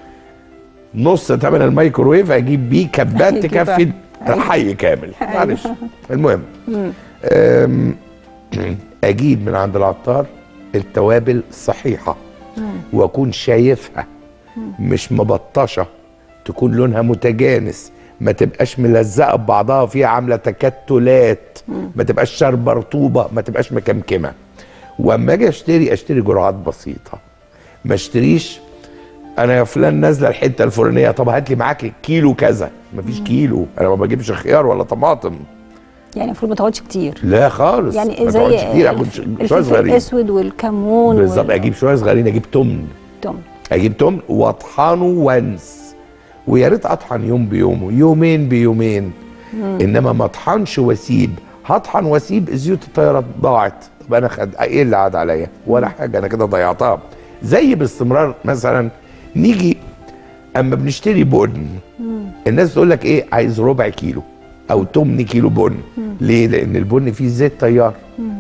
نص ثمن الميكروويف اجيب بيه كبات أيوة. تكفي الحي كامل معلش المهم أم، اجيب من عند العطار التوابل صحيحه واكون شايفها مش مبطشه تكون لونها متجانس ما تبقاش ملزقه ببعضها فيها عامله تكتلات ما تبقاش شاربه رطوبه ما تبقاش مكمكمه واما اجي اشتري اشتري جرعات بسيطه ما اشتريش انا يا فلان نازله الحته الفلانيه طب هات لي معاك كيلو كذا مفيش كيلو انا ما بجيبش خيار ولا طماطم يعني المفروض ما تقعدش كتير لا خالص يعني ما زي تقعدش كتير اخد الف- شويه الفلفل صغيرين الاسود والكمون بالظبط اجيب شويه صغيرين اجيب تمن والتوم اجيب تمن واطحنه وانس ويا ريت اطحن يوم بيومه يومين بيومين انما ما اطحنش واسيب هطحن واسيب زيوت الطياره ضاعت طب انا خد ايه اللي عاد عليا ولا حاجه انا كده ضيعتها زي باستمرار مثلا نيجي اما بنشتري بن الناس تقول لك ايه عايز ربع كيلو او 8 كيلو بن ليه لان البن فيه زيت طيار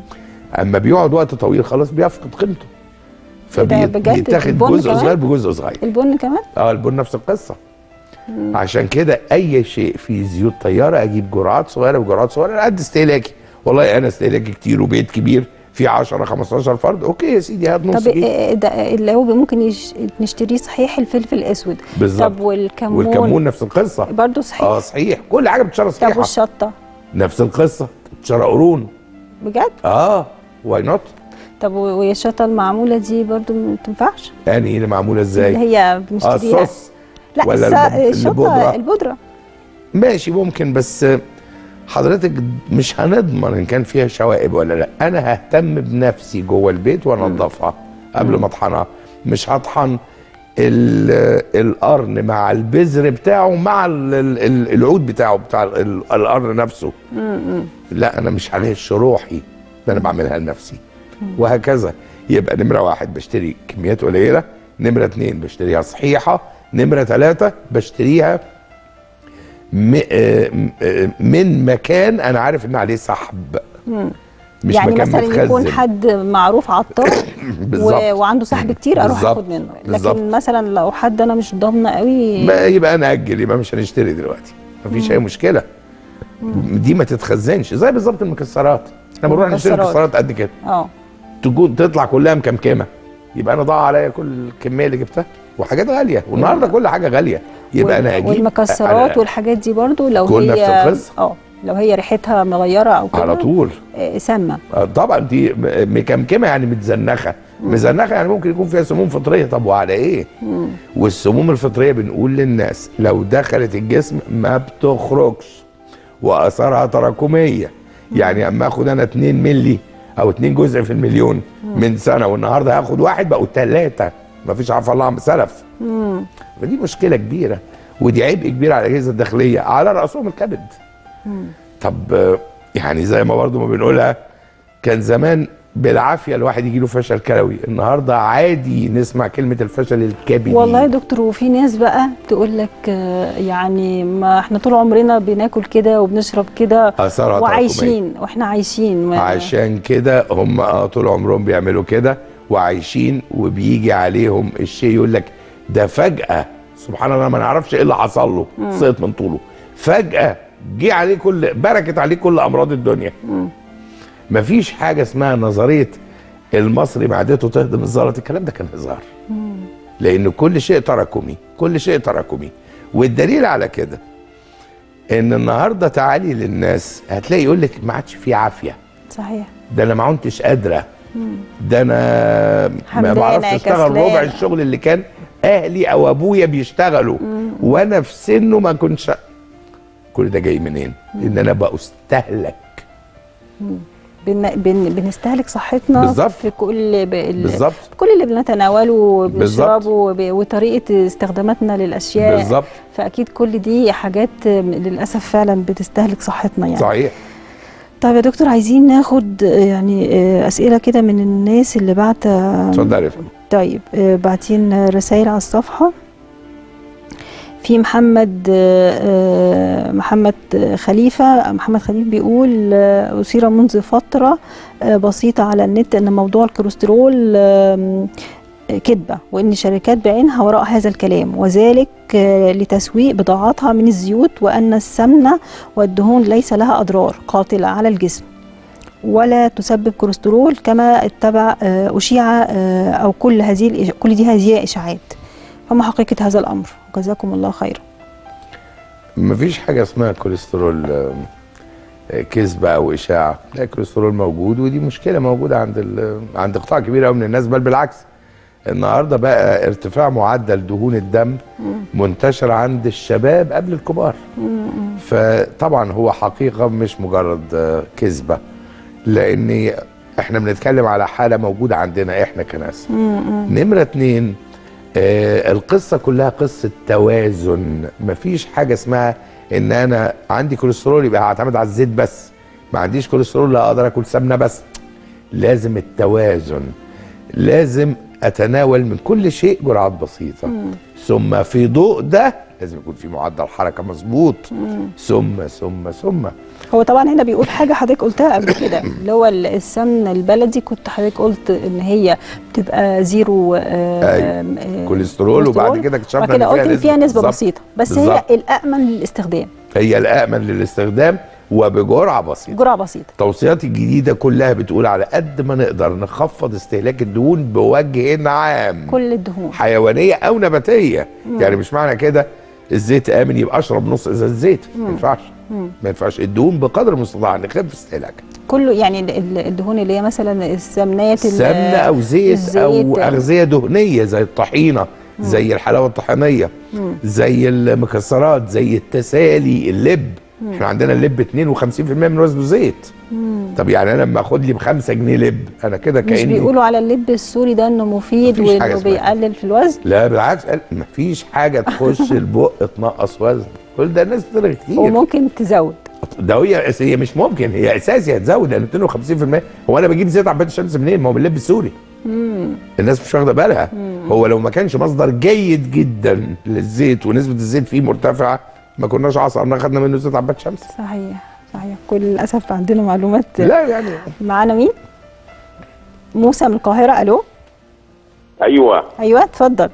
اما بيقعد وقت طويل خلاص بيفقد قيمته ده بجد فبيتاخد البن جزء كمان؟ صغير بجزء صغير البن كمان اه البن نفس القصه عشان كده اي شيء فيه زيوت طياره اجيب جرعات صغيره بجرعات صغيره على قد استهلاكي والله انا استهلاكي كتير وبيت كبير فيه 10 15 فرد اوكي يا سيدي هات نص طب كيلو إيه ده اللي هو ممكن يش... نشتريه صحيح الفلفل الاسود بالظبط. طب والكمون والكمون نفس القصه برضه صحيح اه صحيح كل حاجه بتشرب طب صحيحه والشطه نفس القصه بتشرب قرون بجد اه واي نوت طب و- وهي الشطه المعموله دي برضه ما تنفعش يعني اللي معموله ازاي اللي هي اه بنشتريها الصوص لا ولا الس- الب- الشطه البودرة؟ البودره ماشي ممكن بس حضرتك مش هنضمن ان كان فيها شوائب ولا لا انا ههتم بنفسي جوه البيت وانضفها قبل ما اطحنها مش هطحن ال- القرن مع البذر بتاعه مع ال- ال- ال- العود بتاعه بتاع ال- القرن نفسه لا انا مش هغش روحي ده انا بعملها لنفسي وهكذا يبقى نمره واحد بشتري كميات قليله نمره اتنين بشتريها صحيحه نمره ثلاثه بشتريها م- آه، م- آه، من مكان انا عارف ان عليه سحب مش يعني مكان مثلا يكون متخزن حد معروف عطار بالظبط و... وعنده سحب كتير اروح بالظبط. اخد منه لكن بالظبط. مثلا لو حد انا مش ضامنه قوي ما يبقى نأجل يبقى مش هنشتري دلوقتي مفيش اي مشكله دي ما تتخزنش زي بالظبط المكسرات احنا بنروح نشتري المكسرات. مكسرات قد كده اه تكون تطلع كلها مكمكمه يبقى انا ضاع عليا كل الكميه اللي جبتها وحاجات غاليه والنهارده كل حاجه غاليه يبقى وال- انا اجيب والمكسرات على- والحاجات دي برضو لو كل هي نفس القصة. اه لو هي ريحتها مغيره او كده على طول آه، سامه آه، طبعا دي م- مكمكمه يعني متزنخه مزنخه يعني ممكن يكون فيها سموم فطريه طب وعلى ايه والسموم الفطريه بنقول للناس لو دخلت الجسم ما بتخرجش واثارها تراكميه يعني اما اخد انا 2 ملي او 2 جزء في المليون من سنه والنهارده هاخد واحد بقوا ثلاثه ما فيش عفى الله عن سلف فدي مشكله كبيره ودي عبء كبير على الاجهزه الداخليه على راسهم الكبد طب آه، يعني زي ما برضو ما بنقولها كان زمان بالعافيه الواحد يجي له فشل كلوي النهارده عادي نسمع كلمه الفشل الكبدي والله يا دكتور وفي ناس بقى تقول لك آه، يعني ما احنا طول عمرنا بناكل كده وبنشرب كده اثارها وعايشين واحنا عايشين ما- عشان كده هم آه طول عمرهم بيعملوا كده وعايشين وبيجي عليهم الشيء يقول لك ده فجأة سبحان الله ما نعرفش ايه اللي حصل له سقط من طوله فجأة جه عليه كل بركت عليه كل امراض الدنيا مفيش حاجة اسمها نظرية المصري معدته تهضم الزلط الكلام ده كان هزار لان كل شيء تراكمي كل شيء تراكمي والدليل على كده ان النهارده تعالي للناس هتلاقي يقول لك ما عادش في عافيه صحيح ده انا ما عدتش قادره ده انا ما حمدانة، بعرفش اشتغل كسلانة. ربع الشغل اللي كان اهلي او ابويا بيشتغلوا وانا في سنه ما كنتش كل ده جاي منين؟ ان انا بستهلك بن... بن... بنستهلك صحتنا بالظبط. في كل ب... ال- بالظبط. كل اللي بنتناوله بالظبط. وبنشربه وب... وطريقه استخداماتنا للاشياء بالظبط فاكيد كل دي حاجات للاسف فعلا بتستهلك صحتنا يعني صحيح طيب يا دكتور عايزين ناخد يعني آه، اسئله كده من الناس اللي بعت اتفضل يا فندم طيب آه، باعتين رسائل على الصفحه في محمد آه، آه، محمد خليفه محمد خليفه بيقول آه، اثير منذ فتره آه، بسيطه على النت ان موضوع الكوليسترول آم، كذبه وان شركات بعينها وراء هذا الكلام وذلك آه، لتسويق بضاعتها من الزيوت وان السمنه والدهون ليس لها اضرار قاتله على الجسم ولا تسبب كوليسترول كما اتبع آه، اشيع آه، او كل هذه الإش- كل دي هذه اشاعات فما حقيقه هذا الامر جزاكم الله خيرا مفيش حاجه اسمها كوليسترول آه، آه، كذب او اشاعه لا الكوليسترول موجود ودي مشكله موجوده عند ال- عند قطاع كبير قوي من الناس بل بالعكس النهارده بقى ارتفاع معدل دهون الدم منتشر عند الشباب قبل الكبار فطبعا هو حقيقه مش مجرد آه، كذبه لان احنا بنتكلم على حاله موجوده عندنا احنا كناس نمره اتنين آه القصه كلها قصه توازن مفيش حاجه اسمها ان انا عندي كوليسترول يبقى هعتمد على الزيت بس ما عنديش كوليسترول لا اقدر اكل سمنه بس لازم التوازن لازم اتناول من كل شيء جرعات بسيطه ثم في ضوء ده لازم يكون في معدل حركه مظبوط ثم ثم ثم هو طبعا هنا بيقول حاجه حضرتك قلتها قبل كده اللي هو ال- السمن البلدي كنت حضرتك قلت ان هي بتبقى زيرو آه، أيوة. آه، كوليسترول وبعد كده اكتشفنا وبعد كده إن فيها قلت إن فيها نسبة نسبه بالظبط. بسيطه بس بالظبط. هي الامن للاستخدام هي الامن للاستخدام وبجرعه بسيطه جرعه بسيطه التوصيات الجديده كلها بتقول على قد ما نقدر نخفض استهلاك الدهون بوجه عام كل الدهون حيوانيه او نباتيه يعني مش معنى كده الزيت امن يبقى اشرب نص ازاز زيت ما ينفعش ما ينفعش الدهون بقدر المستطاع نخف استهلاكها كله يعني ال- ال- الدهون اللي هي مثلا السمنات ال- سمنه او زيت او الزيت. اغذيه دهنيه زي الطحينه زي الحلاوه الطحينيه زي المكسرات زي التسالي اللب احنا عندنا اللب 52% من وزنه زيت طب يعني انا لما اخد لي ب 5 جنيه لب انا كده مش كاني بيقولوا على اللب السوري ده انه مفيد مفيش حاجة وانه اسمها بيقلل في الوزن لا بالعكس قال مفيش حاجه تخش البق تنقص وزن كل ده الناس بتلغي كتير وممكن تزود ده هي هي مش ممكن هي اساسي هتزود لان 52% هو انا بجيب زيت عباد الشمس منين؟ ما هو من اللب السوري الناس مش واخده بالها هو لو ما كانش مصدر جيد جدا للزيت ونسبه الزيت فيه مرتفعه ما كناش عصرنا خدنا منه زيت عباد شمس صحيح صحيح كل للاسف عندنا معلومات لا يعني معانا مين موسى من القاهره الو ايوه ايوه اتفضل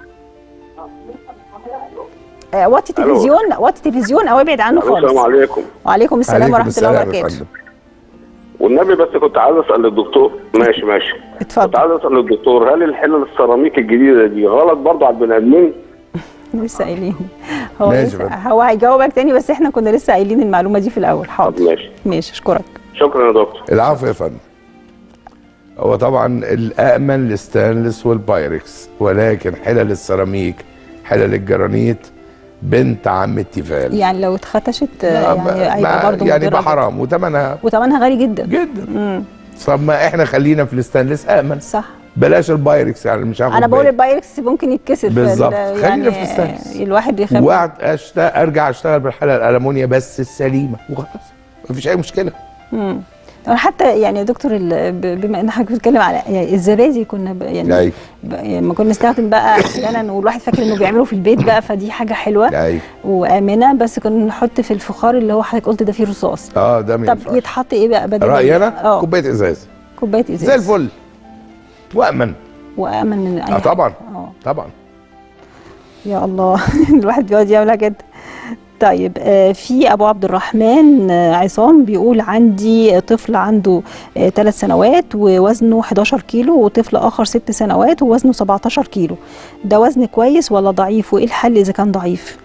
آه، وطي تلفزيون وطي تلفزيون او ابعد عنه السلام خالص عليكم وعليكم السلام عليكم ورحمه الله السلام يا وبركاته فندم. والنبي بس كنت عايز اسال الدكتور ماشي ماشي كنت اتفضل عايز اسال الدكتور هل الحلل السيراميك الجديده دي غلط برضه على البني ادمين؟ لسه قايلين هو ماشي لسه بقى. هو هيجاوبك تاني بس احنا كنا لسه قايلين المعلومه دي في الاول طب حاضر ماشي ماشي اشكرك شكرا يا دكتور العفو يا فندم هو طبعا الامن الستانلس والبايركس ولكن حلل السيراميك حلل الجرانيت بنت عم التيفال يعني لو اتختشت آه، لا، يعني ما- هيبقى ما- برضه يعني مضرة يبقى حرام وثمنها وثمنها غالي جدا جدا امم طب ما احنا خلينا في الستانلس امن صح بلاش البايركس يعني مش هاخد انا بقول بالي. البايركس ممكن يتكسر في بالظبط. ال- خلينا يعني في الستانلس. الواحد بيخاف وقعد أشتغل ارجع اشتغل بالحلقه الالمونيا بس السليمه وخلاص مفيش اي مشكله امم أنا حتى يعني يا دكتور ال- ب- بما ان حضرتك بتتكلم على يعني الزبادي كنا ب- يعني أيوة. ب- يعني ما كنا نستخدم بقى احيانا والواحد فاكر انه بيعملوا في البيت بقى فدي حاجه حلوه ايوه وامنه بس كنا نحط في الفخار اللي هو حضرتك قلت ده فيه رصاص اه ده ما طب ينفعش يتحط ايه بقى بدل رايي انا اه كوبايه ازاز كوبايه ازاز زي الفل وامن وامن من اي اه حاجة. طبعا اه طبعا يا الله الواحد بيقعد يعملها كده طيب آه، في ابو عبد الرحمن آه، عصام بيقول عندي طفل عنده ثلاث سنوات ووزنه 11 كيلو وطفل اخر ست سنوات ووزنه 17 كيلو ده وزن كويس ولا ضعيف وايه الحل اذا كان ضعيف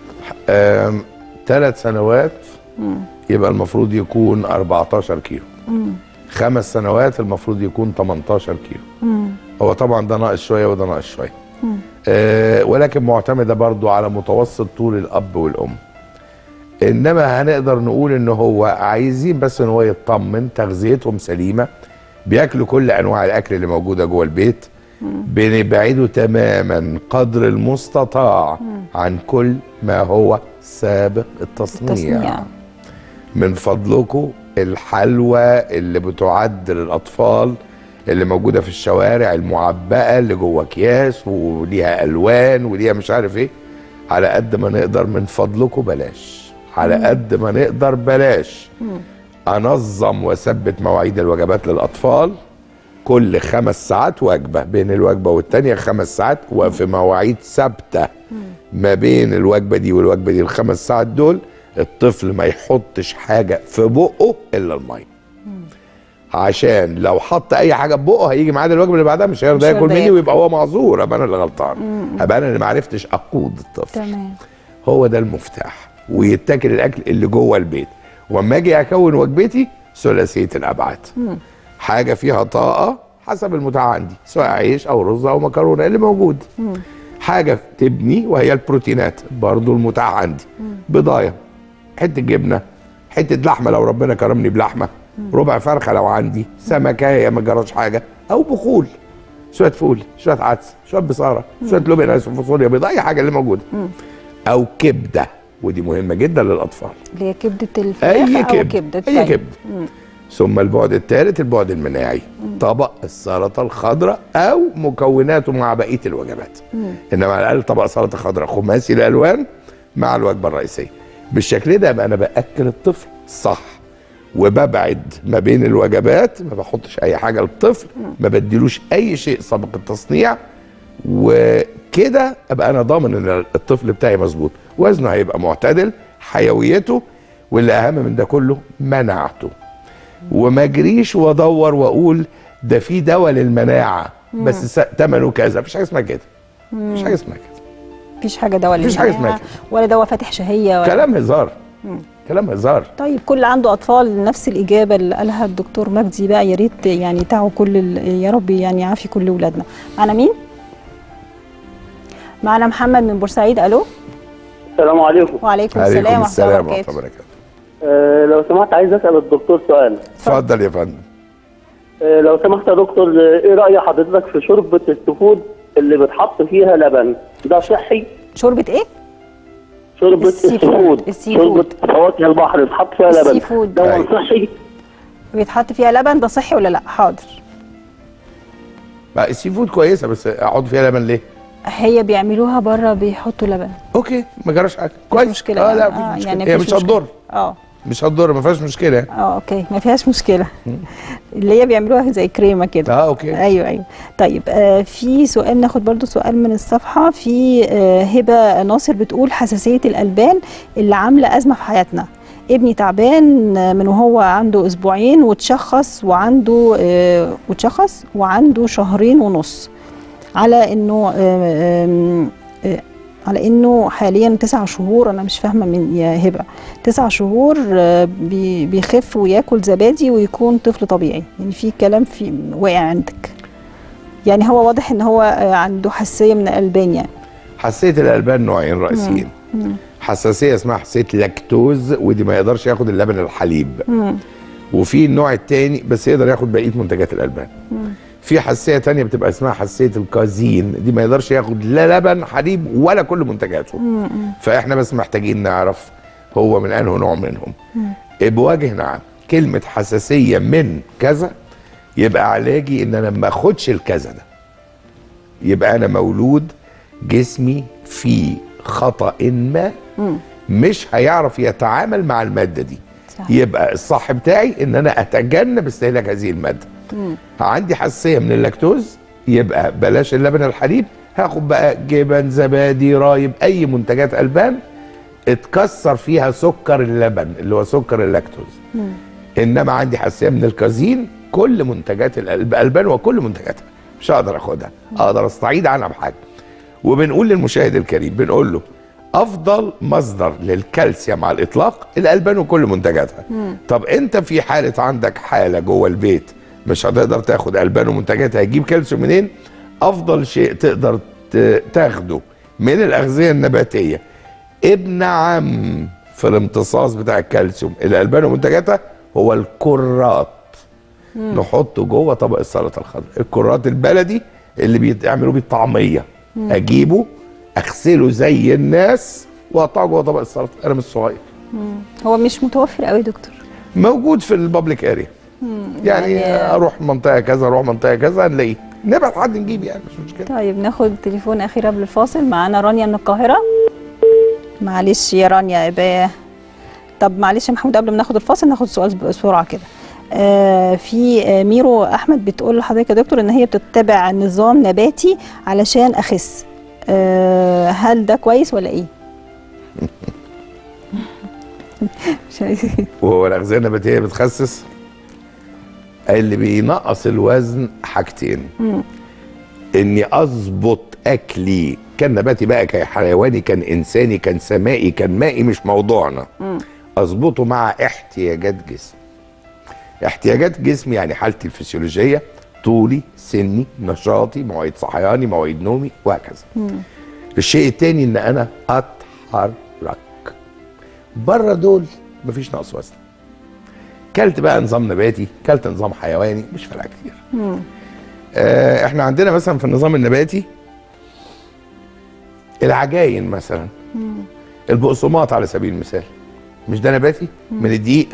ثلاث سنوات مم. يبقى المفروض يكون 14 كيلو مم. خمس سنوات المفروض يكون 18 كيلو مم. هو طبعا ده ناقص شويه وده ناقص شويه مم. آه ولكن معتمده برضو على متوسط طول الاب والام انما هنقدر نقول ان هو عايزين بس ان هو يطمن تغذيتهم سليمه بياكلوا كل انواع الاكل اللي موجوده جوه البيت بنبعده تماما قدر المستطاع عن كل ما هو سابق التصنيع, تصنيع. من فضلكم الحلوى اللي بتعد للاطفال اللي موجوده في الشوارع المعبأه اللي جوه اكياس وليها الوان وليها مش عارف ايه على قد ما نقدر من فضلكم بلاش على قد ما نقدر بلاش انظم واثبت مواعيد الوجبات للاطفال كل خمس ساعات وجبه بين الوجبه والتانيه خمس ساعات وفي مواعيد ثابته ما بين الوجبه دي والوجبه دي الخمس ساعات دول الطفل ما يحطش حاجه في بقه الا الميه عشان لو حط اي حاجه في بقه هيجي ميعاد الوجبه اللي بعدها مش هيرضى مش ياكل هيرضى مني ياكل. ويبقى هو معذور ابقى انا اللي غلطان ابقى انا اللي ما عرفتش اقود الطفل تمام هو ده المفتاح ويتاكل الاكل اللي جوه البيت واما اجي اكون وجبتي ثلاثيه الابعاد حاجه فيها طاقه حسب المتاح عندي سواء عيش او رز او مكرونه اللي موجود حاجه تبني وهي البروتينات برضو المتاح عندي بضايه حته جبنه حته لحمه لو ربنا كرمني بلحمه ربع فرخه لو عندي سمكايه ما جراش حاجه او بخول شويه فول شويه عدس شويه بصاره شويه لوبيا فاصوليا بيضاء اي حاجه اللي موجوده او كبده ودي مهمه جدا للاطفال اللي هي كبده الفراخ اي او كبده كبده اي طيب. كبده ثم البعد الثالث البعد المناعي طبق السلطه الخضراء او مكوناته مع بقيه الوجبات انما على الاقل طبق سلطه خضراء خماسي الالوان مع الوجبه الرئيسيه بالشكل ده يبقى انا باكل الطفل صح وببعد ما بين الوجبات ما بحطش اي حاجه للطفل ما بديلوش اي شيء سابق التصنيع وكده ابقى انا ضامن ان الطفل بتاعي مظبوط وزنه هيبقى معتدل حيويته واللي اهم من ده كله مناعته وما اجريش وادور واقول ده في دواء للمناعه بس س- ثمنه كذا مفيش حاجه اسمها كده مفيش حاجه اسمها كده مفيش حاجه دواء مفيش حاجة للمناعة اسمها ولا دواء فاتح شهيه ولا كلام هزار كلام هزار طيب كل عنده اطفال نفس الاجابه اللي قالها الدكتور مجدي بقى يا ريت يعني يتعوا كل ال- يا رب يعني يعافي كل اولادنا معنا مين معنا محمد من بورسعيد الو السلام عليكم وعليكم عليكم السلام ورحمه السلام الله ورحمه الله وبركاته وبركاته أه لو سمحت عايز اسال الدكتور سؤال اتفضل يا فندم أه لو سمحت يا دكتور آه، ايه راي حضرتك في شوربه السفود اللي بتحط فيها لبن ده صحي شوربه ايه شوربه السي فود. السفود السي فود. شوربه فواكه البحر بتحط فيها لبن السي فود. ده أيوة. صحي بيتحط فيها لبن ده صحي ولا لا حاضر بقى السي فود كويسه بس اقعد فيها لبن ليه؟ هي بيعملوها بره بيحطوا لبن اوكي ما جراش حاجه كويس مشكله اه لا يعني. مفيش آه، مشكله يعني هي مفيش مش مشكلة. هتضر اه مش هتضر ما فيهاش مشكله اه اوكي ما فيهاش مشكله اللي هي بيعملوها زي كريمه كده اه اوكي ايوه ايوه طيب آه في سؤال ناخد برضو سؤال من الصفحه في آه هبه ناصر بتقول حساسيه الالبان اللي عامله ازمه في حياتنا ابني تعبان آه، من وهو عنده اسبوعين وتشخص وعنده آه وتشخص وعنده شهرين ونص على انه آه آم، آه على انه حاليا تسع شهور انا مش فاهمه من يا هبه تسع شهور آه، بي- بيخف وياكل زبادي ويكون طفل طبيعي يعني في كلام في واقع عندك يعني هو واضح ان هو آه، عنده حساسيه من الالبان يعني حساسيه الالبان نوعين رئيسيين حساسيه اسمها حساسيه لاكتوز ودي ما يقدرش ياخد اللبن الحليب وفي النوع الثاني بس يقدر ياخد بقيه منتجات الالبان في حساسيه تانية بتبقى اسمها حساسيه الكازين دي ما يقدرش ياخد لا لبن حليب ولا كل منتجاته فاحنا بس محتاجين نعرف هو من انه نوع منهم بوجه عام كلمه حساسيه من كذا يبقى علاجي ان انا ما اخدش الكذا ده يبقى انا مولود جسمي فيه خطا ما مش هيعرف يتعامل مع الماده دي صح. يبقى الصح بتاعي ان انا اتجنب استهلاك هذه الماده عندي حساسيه من اللاكتوز يبقى بلاش اللبن الحليب هاخد بقى جبن زبادي رايب اي منتجات البان اتكسر فيها سكر اللبن اللي هو سكر اللاكتوز انما عندي حساسيه من الكازين كل منتجات الالبان وكل منتجاتها مش هقدر اخدها اقدر استعيد عنها بحاجه وبنقول للمشاهد الكريم بنقول له افضل مصدر للكالسيوم على الاطلاق الالبان وكل منتجاتها طب انت في حاله عندك حاله جوه البيت مش هتقدر تاخد البان ومنتجاتها هتجيب كالسيوم منين افضل شيء تقدر ت- تاخده من الاغذيه النباتيه ابن عم في الامتصاص بتاع الكالسيوم الالبان ومنتجاتها هو الكرات نحطه جوه طبق السلطه الخضراء الكرات البلدي اللي بيعملوا بيه الطعميه اجيبه اغسله زي الناس واقطعه جوه طبق السلطه انا مش صغير هو مش متوفر قوي يا دكتور موجود في البابليك اريا يعني, يعني- اروح منطقه كذا اروح منطقه كذا نلاقيه نبعت حد نجيب يعني مش مشكله طيب ناخد تليفون اخير قبل الفاصل معانا رانيا من القاهره معلش يا رانيا يبقى طب معلش يا محمود قبل ما ناخد الفاصل ناخد سؤال بسرعه كده آه في آه ميرو احمد بتقول لحضرتك يا دكتور ان هي بتتبع نظام نباتي علشان اخس آه هل ده كويس ولا ايه مش عايز- وهو الاغذيه النباتيه بتخسس اللي بينقص الوزن حاجتين اني اظبط اكلي كان نباتي بقى كان حيواني كان انساني كان سمائي كان مائي مش موضوعنا اظبطه مع احتياجات جسم احتياجات جسمي يعني حالتي الفسيولوجيه طولي سني نشاطي مواعيد صحياني مواعيد نومي وهكذا الشيء التاني ان انا اتحرك بره دول مفيش نقص وزن كلت بقى نظام نباتي كلت نظام حيواني مش فارقه كتير آه احنا عندنا مثلا في النظام النباتي العجاين مثلا البقسماط على سبيل المثال مش ده نباتي من الدقيق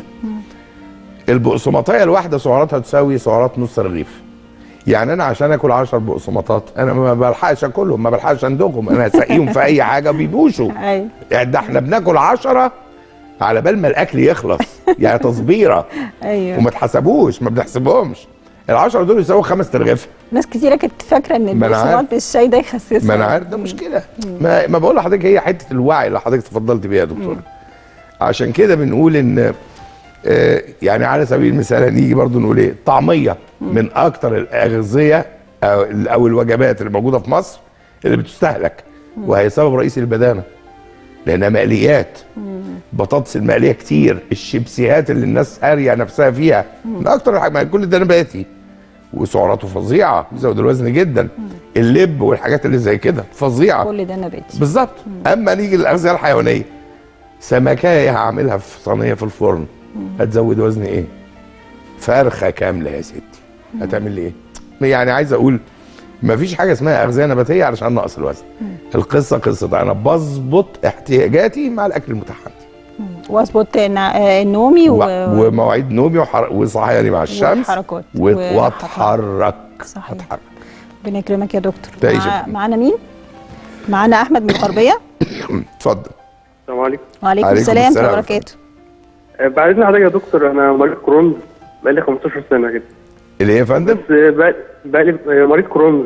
البقسماطيه الواحده سعراتها تساوي سعرات نص رغيف يعني انا عشان اكل 10 بقسماطات انا ما بلحقش اكلهم ما بلحقش اندوقهم انا اسقيهم في اي حاجه بيبوشوا ايوه يعني ده احنا بناكل 10 على بال ما الاكل يخلص يعني تصبيره ايوه وما تحسبوش ما بنحسبهمش العشرة دول يساووا خمس ترغيف ناس كتيره كانت فاكره ان ما أنا عارف. البقسماط بالشاي ده يخسسها ما انا عارف ده مشكله ما, ما بقول لحضرتك هي حته الوعي اللي حضرتك تفضلت بيها يا دكتور عشان كده بنقول ان آه، يعني على سبيل المثال هنيجي برضو نقول ايه طعميه من اكتر الاغذيه او او الوجبات اللي موجوده في مصر اللي بتستهلك وهي سبب رئيسي للبدانه لانها مقليات بطاطس المقليه كتير الشيبسيات اللي الناس قاريه نفسها فيها من اكتر الحاجات ما كل ده نباتي وسعراته فظيعه بيزود الوزن جدا اللب والحاجات اللي زي كده فظيعه كل ده نباتي بالظبط اما نيجي للاغذيه الحيوانيه سمكايه هعملها في صينيه في الفرن هتزود وزن ايه فرخه كامله يا ستي هتعمل لي ايه يعني عايز اقول ما فيش حاجه اسمها اغذيه نباتيه علشان نقص الوزن القصه قصه انا بظبط احتياجاتي مع الاكل المتاح عندي واظبط نا- آه، نومي و... و... ومواعيد نومي وحر... وصحياني مع الشمس والحركات. و... و- واتحرك صحيح. اتحرك ربنا يكرمك يا دكتور تعيش يا مع... فندم. معانا مين معانا احمد من الغربيه اتفضل السلام عليكم وعليكم عليكم السلام ورحمه السلام. الله وبركاته آه، بعد اذن حضرتك يا دكتور انا مريض كرونز بقالي 15 سنه كده اللي ايه يا فندم بس آه، بقى- بقالي آه، مريض كرونز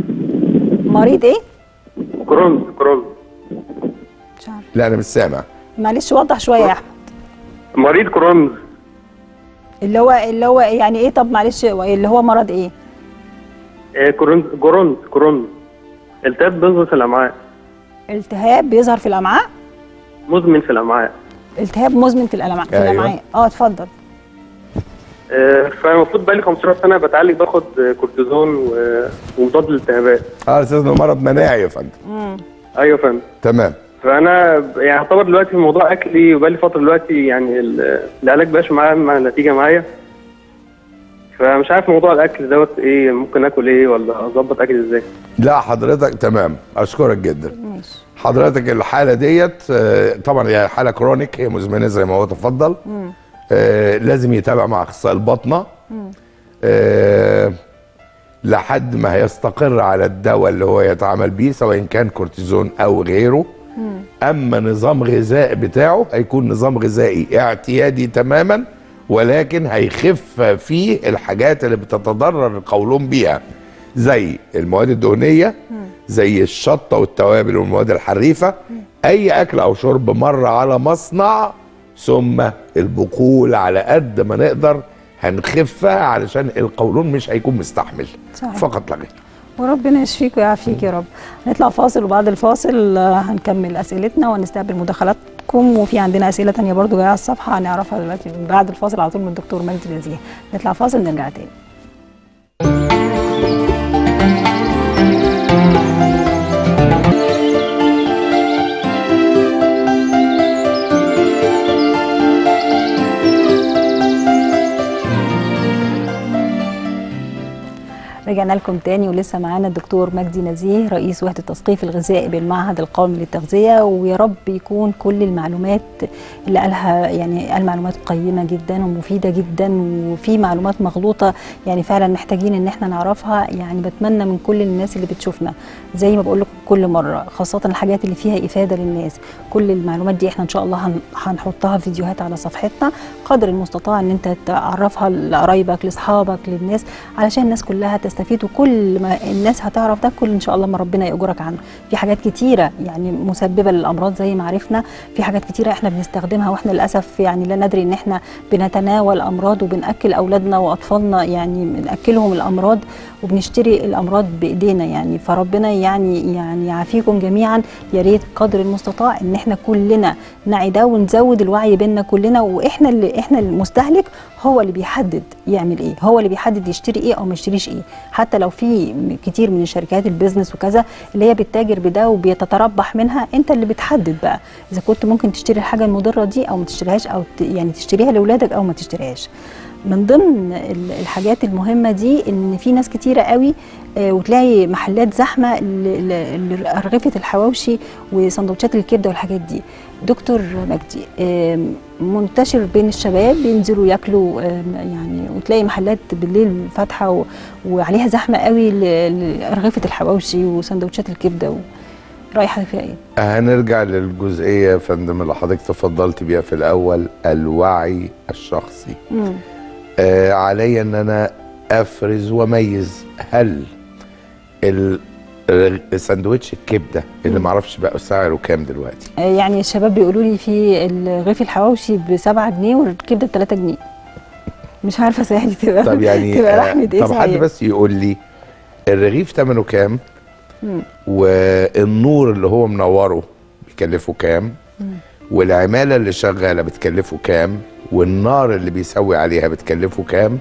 مريض ايه كرونز كرونز مش عارف لا انا مش سامع معلش وضح شويه يا احمد مريض كرونز اللي هو اللي هو يعني ايه طب معلش هو اللي هو مرض ايه آه، كرونز كرونز كرونز التهاب بيظهر في الامعاء التهاب بيظهر في الامعاء مزمن في الامعاء التهاب مزمن في الامعاء في أيوة. الامعاء اه اتفضل آه، فالمفروض بقالي 15 سنه بتعالج باخد آه، كورتيزون و- ومضاد للالتهابات اه استاذ إنه مرض مناعي يا فندم ايوه فاهم تمام فانا ب- يعني اعتبر دلوقتي في موضوع اكلي وبقالي فتره دلوقتي يعني ال- العلاج بقاش معايا مع نتيجه معايا فمش عارف موضوع الاكل دوت ايه ممكن اكل ايه ولا اظبط اكل ازاي لا حضرتك تمام اشكرك جدا ماشي حضرتك الحاله ديت آه، طبعا هي حاله كرونيك هي مزمنه زي ما هو تفضل آه، لازم يتابع مع اخصائي الباطنه آه، لحد ما هيستقر على الدواء اللي هو يتعامل بيه سواء كان كورتيزون او غيره اما نظام غذاء بتاعه هيكون نظام غذائي اعتيادي تماما ولكن هيخف فيه الحاجات اللي بتتضرر القولون بيها زي المواد الدهنيه زي الشطه والتوابل والمواد الحريفه اي اكل او شرب مر على مصنع ثم البقول على قد ما نقدر هنخفها علشان القولون مش هيكون مستحمل صحيح. فقط لا غير وربنا يشفيك ويعافيك يا رب هنطلع فاصل وبعد الفاصل آه، هنكمل اسئلتنا ونستقبل مداخلاتكم وفي عندنا اسئله تانية برضو جايه على الصفحه هنعرفها دلوقتي بعد الفاصل على طول من الدكتور مجدي نزيه نطلع فاصل نرجع تاني رجعنا لكم تاني ولسه معانا الدكتور مجدي نزيه رئيس وحده التثقيف الغذائي بالمعهد القومي للتغذيه ويا رب يكون كل المعلومات اللي قالها يعني قال معلومات قيمه جدا ومفيده جدا وفي معلومات مغلوطه يعني فعلا محتاجين ان احنا نعرفها يعني بتمنى من كل الناس اللي بتشوفنا زي ما بقول لكم كل مره خاصه الحاجات اللي فيها افاده للناس كل المعلومات دي احنا ان شاء الله هن- هنحطها فيديوهات على صفحتنا قدر المستطاع ان انت تعرفها لقرايبك لاصحابك للناس علشان الناس كلها تستفيد وكل ما الناس هتعرف ده كل ان شاء الله ما ربنا يأجرك عنه في حاجات كتيره يعني مسببه للامراض زي ما عرفنا في حاجات كتيره احنا بنستخدمها واحنا للاسف يعني لا ندري ان احنا بنتناول امراض وبناكل اولادنا واطفالنا يعني بناكلهم الامراض وبنشتري الامراض بايدينا يعني فربنا يعني يعني يعني يعافيكم جميعا يا ريت قدر المستطاع ان احنا كلنا نعي ده ونزود الوعي بيننا كلنا واحنا اللي احنا المستهلك هو اللي بيحدد يعمل ايه هو اللي بيحدد يشتري ايه او ما يشتريش ايه حتى لو في م- كتير من الشركات البيزنس وكذا اللي هي بتتاجر بده وبيتتربح منها انت اللي بتحدد بقى اذا كنت ممكن تشتري الحاجه المضره دي او ما تشتريهاش او ت- يعني تشتريها لاولادك او ما تشتريهاش من ضمن ال- الحاجات المهمه دي ان في ناس كتيره قوي آه، وتلاقي محلات زحمه ل- ل- لارغفه الحواوشي وسندوتشات الكبده والحاجات دي دكتور مجدي آم، منتشر بين الشباب بينزلوا ياكلوا آم، يعني وتلاقي محلات بالليل فاتحه و- وعليها زحمه قوي ل- لارغفه الحواوشي وسندوتشات الكبده و... راي حضرتك فيها ايه؟ هنرجع للجزئيه يا فندم اللي حضرتك تفضلت بيها في الاول الوعي الشخصي مم. آه علي ان انا افرز واميز هل ال- الساندوتش الكبده اللي معرفش بقى سعره كام دلوقتي آه، يعني الشباب بيقولوا لي في رغيف الحواوشي ب 7 جنيه والكبده ب 3 جنيه مش عارفه صحيح دي تبقى طب يعني تبقى آه، لحمه ايه طب حد صحيح؟ بس يقول لي الرغيف ثمنه كام مم. والنور اللي هو منوره بيكلفه كام والعماله اللي شغاله بتكلفه كام والنار اللي بيسوي عليها بتكلفه كام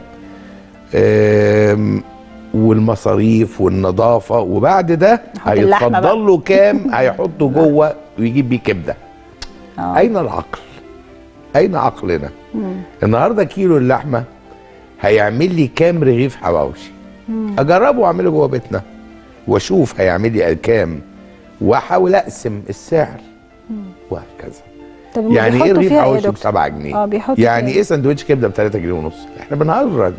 آم، والمصاريف والنظافه وبعد ده نحط اللحمة بقى. هيتفضل له كام هيحطه جوه ويجيب بيه كبده آه. اين العقل اين عقلنا مم. النهارده كيلو اللحمه هيعمل لي كام رغيف حواوشي اجربه واعمله جوه بيتنا واشوف هيعمل لي كام واحاول اقسم السعر وهكذا طب يعني ايه بيحطوا رغيف فيها حواوشي ب دكتور؟ 7 جنيه اه بيحطوا يعني فيها ايه سندوتش كبده ب 3 جنيه ونص احنا بنهرج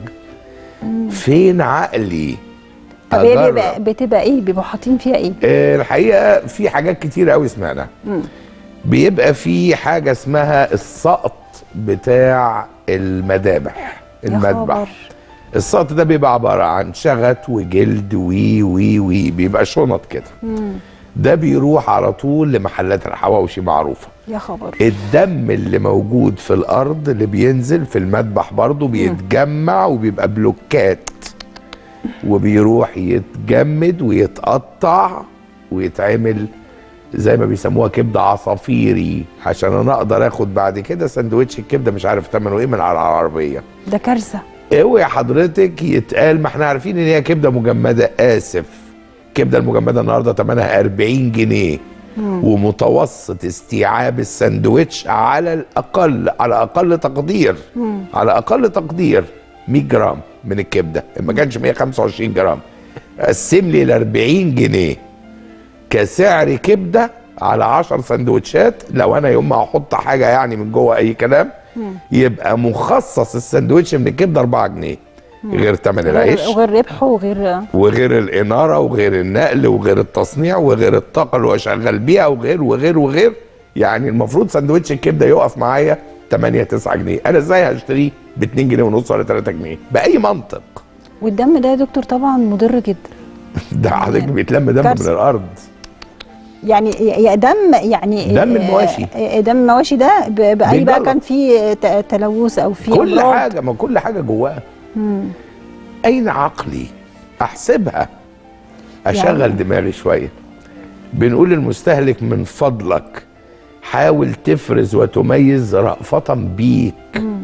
فين عقلي طب هي أجرب. بيبقى بتبقى ايه بيبقوا حاطين فيها ايه؟ آه، الحقيقه في حاجات كتير قوي سمعناها مم. بيبقى في حاجه اسمها السقط بتاع المذابح يا المذبح خبر. السقط ده بيبقى عباره عن شغط وجلد وي وي وي بيبقى شنط كده مم. ده بيروح على طول لمحلات الحواوشي معروفه يا خبر الدم اللي موجود في الارض اللي بينزل في المذبح برضه بيتجمع وبيبقى بلوكات وبيروح يتجمد ويتقطع ويتعمل زي ما بيسموها كبده عصافيري عشان انا اقدر اخد بعد كده سندوتش الكبده مش عارف ثمنه ايه من على العربيه ده كارثه اوعي حضرتك يتقال ما احنا عارفين ان هي كبده مجمده اسف الكبده المجمده النهارده ثمنها 40 جنيه ومتوسط استيعاب الساندوتش على الاقل على اقل تقدير على اقل تقدير 100 جرام من الكبده ما كانش 125 جرام قسم لي ال 40 جنيه كسعر كبده على 10 سندوتشات لو انا يوم ما احط حاجه يعني من جوه اي كلام يبقى مخصص السندوتش من الكبده 4 جنيه غير ثمن العيش وغير وغير ربحه وغير وغير الاناره وغير النقل وغير التصنيع وغير الطاقه اللي هو شغال بيها وغير وغير وغير يعني المفروض سندوتش الكبده يقف معايا 8 9 جنيه انا ازاي هشتريه ب 2 جنيه ونص ولا 3 جنيه باي منطق والدم ده يا دكتور طبعا مضر جدا ده حضرتك بيتلم دم من كارثة. الارض يعني يا دم يعني دم المواشي. آه، دم المواشي ده ب- بأي بقى بيتجلط. كان في ت- تلوث او في كل أمراض. حاجه ما كل حاجه جواها مم. اين عقلي احسبها اشغل يعني- دماغي شويه بنقول للمستهلك من فضلك حاول تفرز وتميز رأفة بيك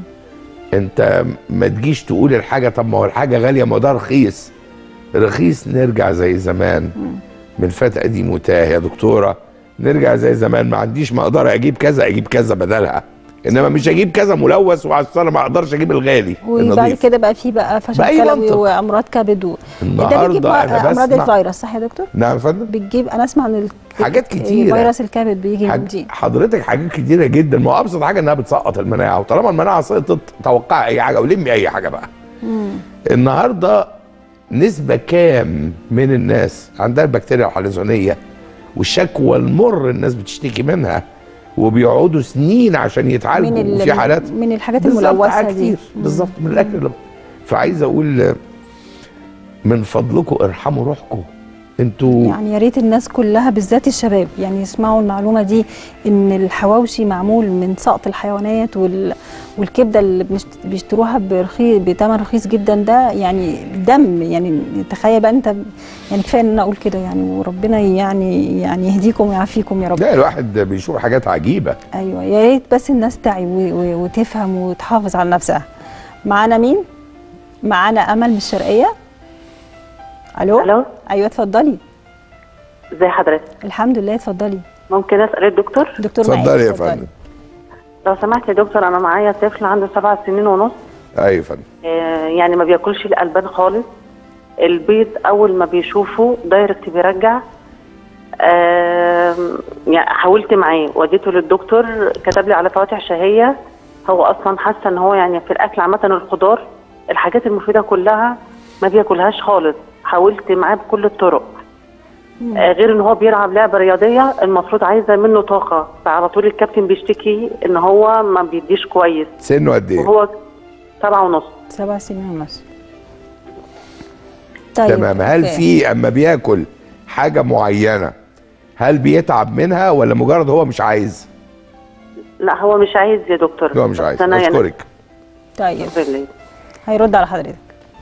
انت ما تجيش تقول الحاجه طب ما هو الحاجه غاليه ما ده رخيص رخيص نرجع زي زمان من فات قديم وتاه يا دكتوره نرجع زي زمان ما عنديش ما اقدر اجيب كذا اجيب كذا بدلها انما مش اجيب كذا ملوث وعشان ما اقدرش اجيب الغالي وبعد النظيف كده بقى في بقى فشل بأي كلوي منطق. وامراض كبد و... ده النهاردة بيجيب أنا امراض بسمع- الفيروس صح يا دكتور؟ نعم يا فندم بتجيب انا اسمع ان ال- حاجات كتيرة. فيروس الكبد بيجي من حاج... دي حضرتك حاجات كتيره جدا ما هو ابسط حاجه انها بتسقط المناعه وطالما المناعه سقطت توقعي اي حاجه ولمي اي حاجه بقى النهارده نسبه كام من الناس عندها البكتيريا الحلزونيه والشكوى المر الناس بتشتكي منها وبيقعدوا سنين عشان يتعالجوا من ال- وفي حالات من الحاجات بالظبط الملوثه حاجات دي كتير بالظبط من الاكل اللي- فعايز اقول من فضلكم ارحموا روحكم انتوا يعني يا ريت الناس كلها بالذات الشباب يعني يسمعوا المعلومه دي ان الحواوشي معمول من سقط الحيوانات وال والكبده اللي بنشت- بيشتروها برخيص بثمن رخيص جدا ده يعني دم يعني تخيل بقى انت يعني كفايه ان انا اقول كده يعني وربنا يعني يعني يهديكم ويعافيكم يا رب لا الواحد بيشوف حاجات عجيبه ايوه يا ريت بس الناس تعي و- و- وتفهم وتحافظ على نفسها معانا مين معانا امل من الشرقيه الو الو ايوه اتفضلي ازي حضرتك الحمد لله اتفضلي ممكن اسال الدكتور دكتور معاك، اتفضلي يا فندم لو سمحت يا دكتور انا معايا طفل عنده سبع سنين ونص ايوه يا فندم آه، يعني ما بياكلش الالبان خالص البيض اول ما بيشوفه دايركت بيرجع آم، يعني حاولت معاه وديته للدكتور كتب لي على فواتح شهيه هو اصلا حاسه ان هو يعني في الاكل عامه الخضار الحاجات المفيده كلها ما بياكلهاش خالص حاولت معاه بكل الطرق آه، غير ان هو بيلعب لعبه رياضيه المفروض عايزه منه طاقه فعلى طول الكابتن بيشتكي ان هو ما بيديش كويس سنه قد ايه؟ وهو سبعة ونص سبع سنين ونص طيب تمام هل أوكي. في اما بياكل حاجه معينه هل بيتعب منها ولا مجرد هو مش عايز؟ لا هو مش عايز يا دكتور هو مش بس عايز أنا يعني- اشكرك طيب بالله. هيرد على حضرتك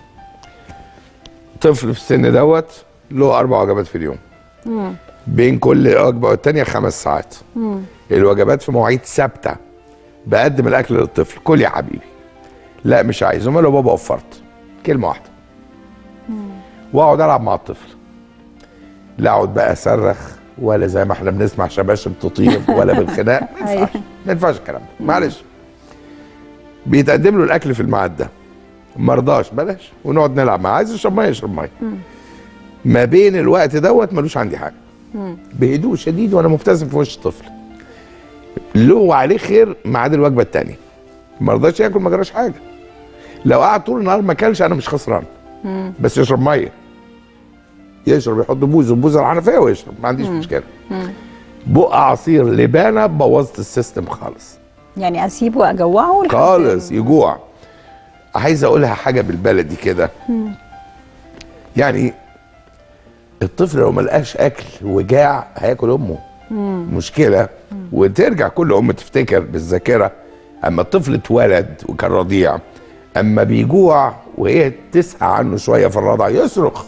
طفل في السن دوت له اربع وجبات في اليوم مم. بين كل وجبه والتانيه خمس ساعات مم. الوجبات في مواعيد ثابته بقدم الاكل للطفل كل يا حبيبي لا مش عايز امال لو بابا وفرت كلمه واحده واقعد العب مع الطفل لا اقعد بقى اصرخ ولا زي ما احنا بنسمع شباشب تطير ولا بالخناق ما أيوة. ينفعش ما ينفعش الكلام ده معلش بيتقدم له الاكل في الميعاد ده ما رضاش بلاش ونقعد نلعب معاه عايز يشرب ميه يشرب ميه ما بين الوقت دوت ملوش عندي حاجه بهدوء شديد وانا مبتسم في وش الطفل له وعليه خير ما عدا الوجبه الثانيه ما رضاش ياكل ما جراش حاجه لو قعد طول النهار ما اكلش انا مش خسران بس يشرب ميه يشرب يحط بوزه بوزه على الحنفيه ويشرب ما عنديش مشكله بق عصير لبانه بوظت السيستم خالص يعني اسيبه واجوعه لحد- خالص يجوع عايز اقولها حاجه بالبلدي كده يعني الطفل لو ملقاش اكل وجاع هياكل امه مشكله وترجع كل ام تفتكر بالذاكره اما الطفل اتولد وكان رضيع اما بيجوع وهي تسعى عنه شويه في الرضع يصرخ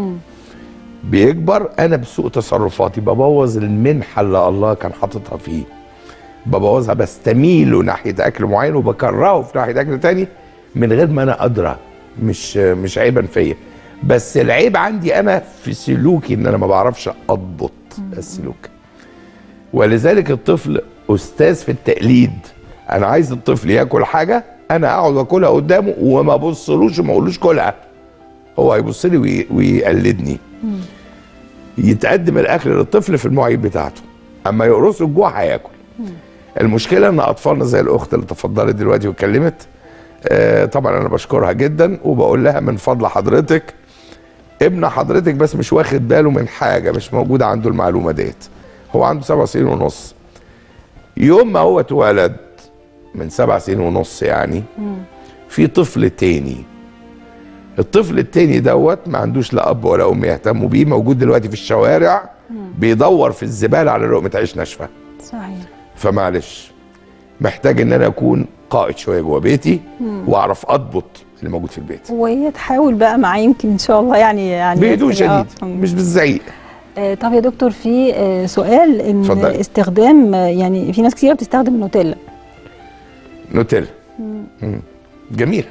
بيكبر انا بسوء تصرفاتي ببوظ المنحه اللي الله كان حاططها فيه ببوظها بستميله ناحيه اكل معين وبكرهه في ناحيه اكل تاني من غير ما انا ادرى مش مش عيبا فيا بس العيب عندي انا في سلوكي ان انا ما بعرفش اضبط السلوك ولذلك الطفل استاذ في التقليد انا عايز الطفل ياكل حاجه انا اقعد واكلها قدامه وما ابصلوش وما اقولوش كلها هو هيبص لي وي- ويقلدني يتقدم الاكل للطفل في المواعيد بتاعته اما يقرصه الجوع هياكل المشكله ان اطفالنا زي الاخت اللي تفضلت دلوقتي واتكلمت آه طبعا انا بشكرها جدا وبقول لها من فضل حضرتك ابن حضرتك بس مش واخد باله من حاجه مش موجوده عنده المعلومه ديت هو عنده سبع سنين ونص يوم ما هو اتولد من سبع سنين ونص يعني في طفل تاني الطفل التاني دوت ما عندوش لا اب ولا ام يهتموا بيه موجود دلوقتي في الشوارع بيدور في الزباله على لقمه عيش ناشفه صحيح فمعلش محتاج ان انا اكون قائد شويه جوه بيتي واعرف اضبط اللي موجود في البيت وهي تحاول بقى معاه يمكن ان شاء الله يعني يعني بهدوء يعني آه. شديد مش بالزعيق آه، طب يا دكتور في آه، سؤال ان اتفضلي. استخدام آه، يعني في ناس كتير بتستخدم النوتيلا نوتيلا مم. جميل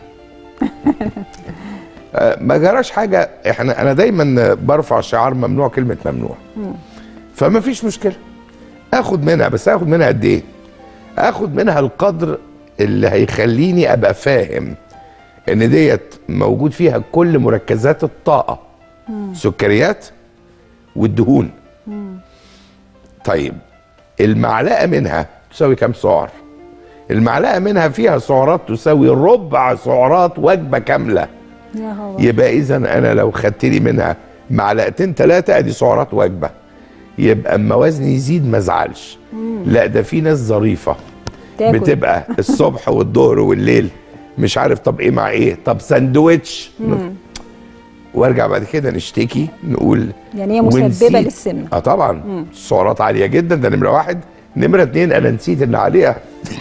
آه، ما جراش حاجه احنا انا دايما برفع شعار ممنوع كلمه ممنوع فما فيش مشكله اخد منها بس اخد منها قد ايه اخد منها القدر اللي هيخليني ابقى فاهم ان ديت موجود فيها كل مركزات الطاقه سكريات والدهون طيب المعلقه منها تساوي كام سعر المعلقه منها فيها سعرات تساوي ربع سعرات وجبه كامله يا هو يبقى اذا انا لو خدت لي منها معلقتين ثلاثه ادي سعرات وجبه يبقى اما وزني يزيد ما ازعلش لا ده في ناس ظريفه تاكل. بتبقى الصبح والظهر والليل مش عارف طب ايه مع ايه طب ساندوتش وارجع بعد كده نشتكي نقول يعني هي مسببه ونسيت. للسمنه اه طبعا السعرات عاليه جدا ده نمره واحد نمره اتنين انا نسيت ان عليها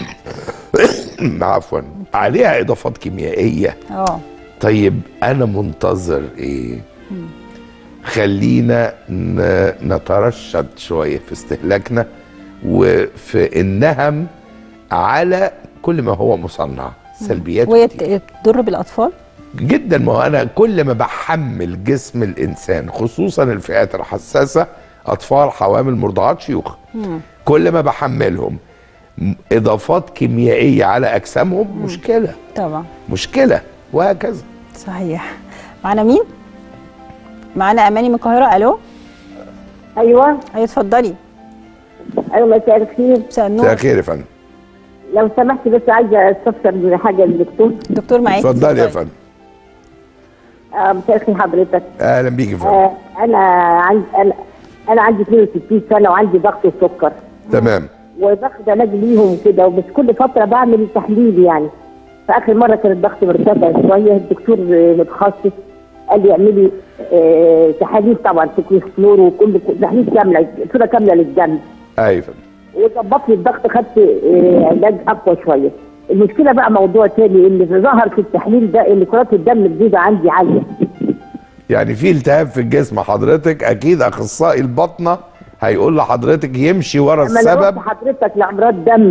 عفوا عليها اضافات كيميائيه اه طيب انا منتظر ايه خلينا ن- نترشد شويه في استهلاكنا وفي النهم على كل ما هو مصنع سلبيات وهي كتير. ت- تضر بالاطفال جدا ما هو انا كل ما بحمل جسم الانسان خصوصا الفئات الحساسه اطفال حوامل مرضعات شيوخ كل ما بحملهم م- اضافات كيميائيه على اجسامهم مشكله طبعا مشكله وهكذا صحيح معانا مين معانا اماني من القاهره الو ايوه ايوه اتفضلي ايوه مساء الخير مساء النور مساء الخير يا فندم لو سمحت بس عايزه استفسر حاجه للدكتور دكتور معاكي اتفضلي يا فندم آه، مساء الخير حضرتك اهلا بيك يا فندم آه انا عندي انا انا عندي 62 سنه وعندي ضغط وسكر تمام وباخد علاج ليهم كده بس كل فتره بعمل تحليل يعني فاخر مره كان الضغط مرتفع شويه الدكتور آه، متخصص قال لي اعملي آه تحاليل طبعا تكويس فلور وكل تحليل كامله صوره كامله للدم ايوه يا فندم وظبط لي الضغط خدت آه، علاج اقوى شويه المشكله بقى موضوع تاني اللي ظهر في التحليل ده ان كرات الدم الجديده عندي عاليه يعني في التهاب في الجسم حضرتك اكيد اخصائي الباطنه هيقول لحضرتك يمشي ورا لما انا السبب رحت حضرتك لامراض دم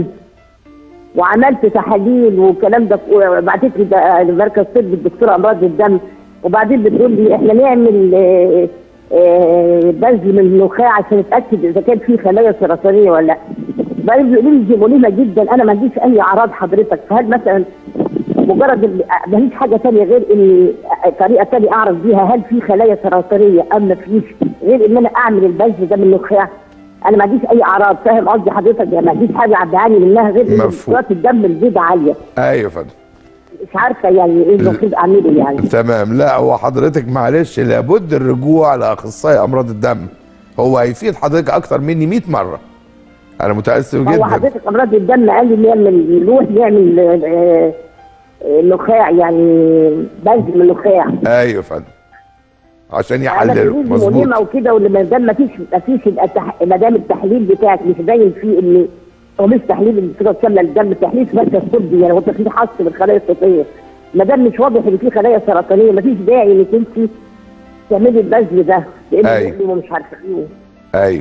وعملت تحاليل والكلام ده وبعتت لي ده مركز طب الدكتوره امراض الدم وبعدين بتقول لي احنا نعمل آه، آه، بذل من النخاع عشان نتاكد اذا كان في خلايا سرطانيه ولا لا بعدين بيقولوا لي دي مؤلمه جدا انا ما عنديش اي اعراض حضرتك فهل مثلا مجرد ال- مفيش حاجه ثانيه غير ان طريقه ثانيه اعرف بيها هل في خلايا سرطانيه ام مفيش غير ان انا اعمل البذل ده من النخاع انا ما عنديش اي اعراض فاهم قصدي حضرتك يعني ما عنديش حاجه بعاني منها غير ان مفهوم. كرات الدم البيضاء عاليه ايوه يا فندم مش عارفه يعني ايه المفروض اعمله يعني تمام لا هو حضرتك معلش لابد الرجوع لاخصائي امراض الدم هو هيفيد حضرتك اكتر مني 100 مره انا متاسف هو جدا حضرتك امراض الدم قال لي نعمل نروح نعمل آه، آه، نخاع يعني بذل من النخاع ايوه يا فندم عشان انا يحللوا بقول مظبوط مؤلمه وكده واللي ما دام ما فيش ما فيش التح- ما دام التحليل بتاعك مش باين فيه ان هو مش تحليل الصوره كامله للدم تحليل في مركز طبي يعني هو تحليل حص بالخلايا الصوتيه ما دام مش واضح ان في خلايا سرطانيه ما فيش داعي انك انت تعملي البذل ده لانه أيوة. مؤلم ومش عارفه ايه ايوه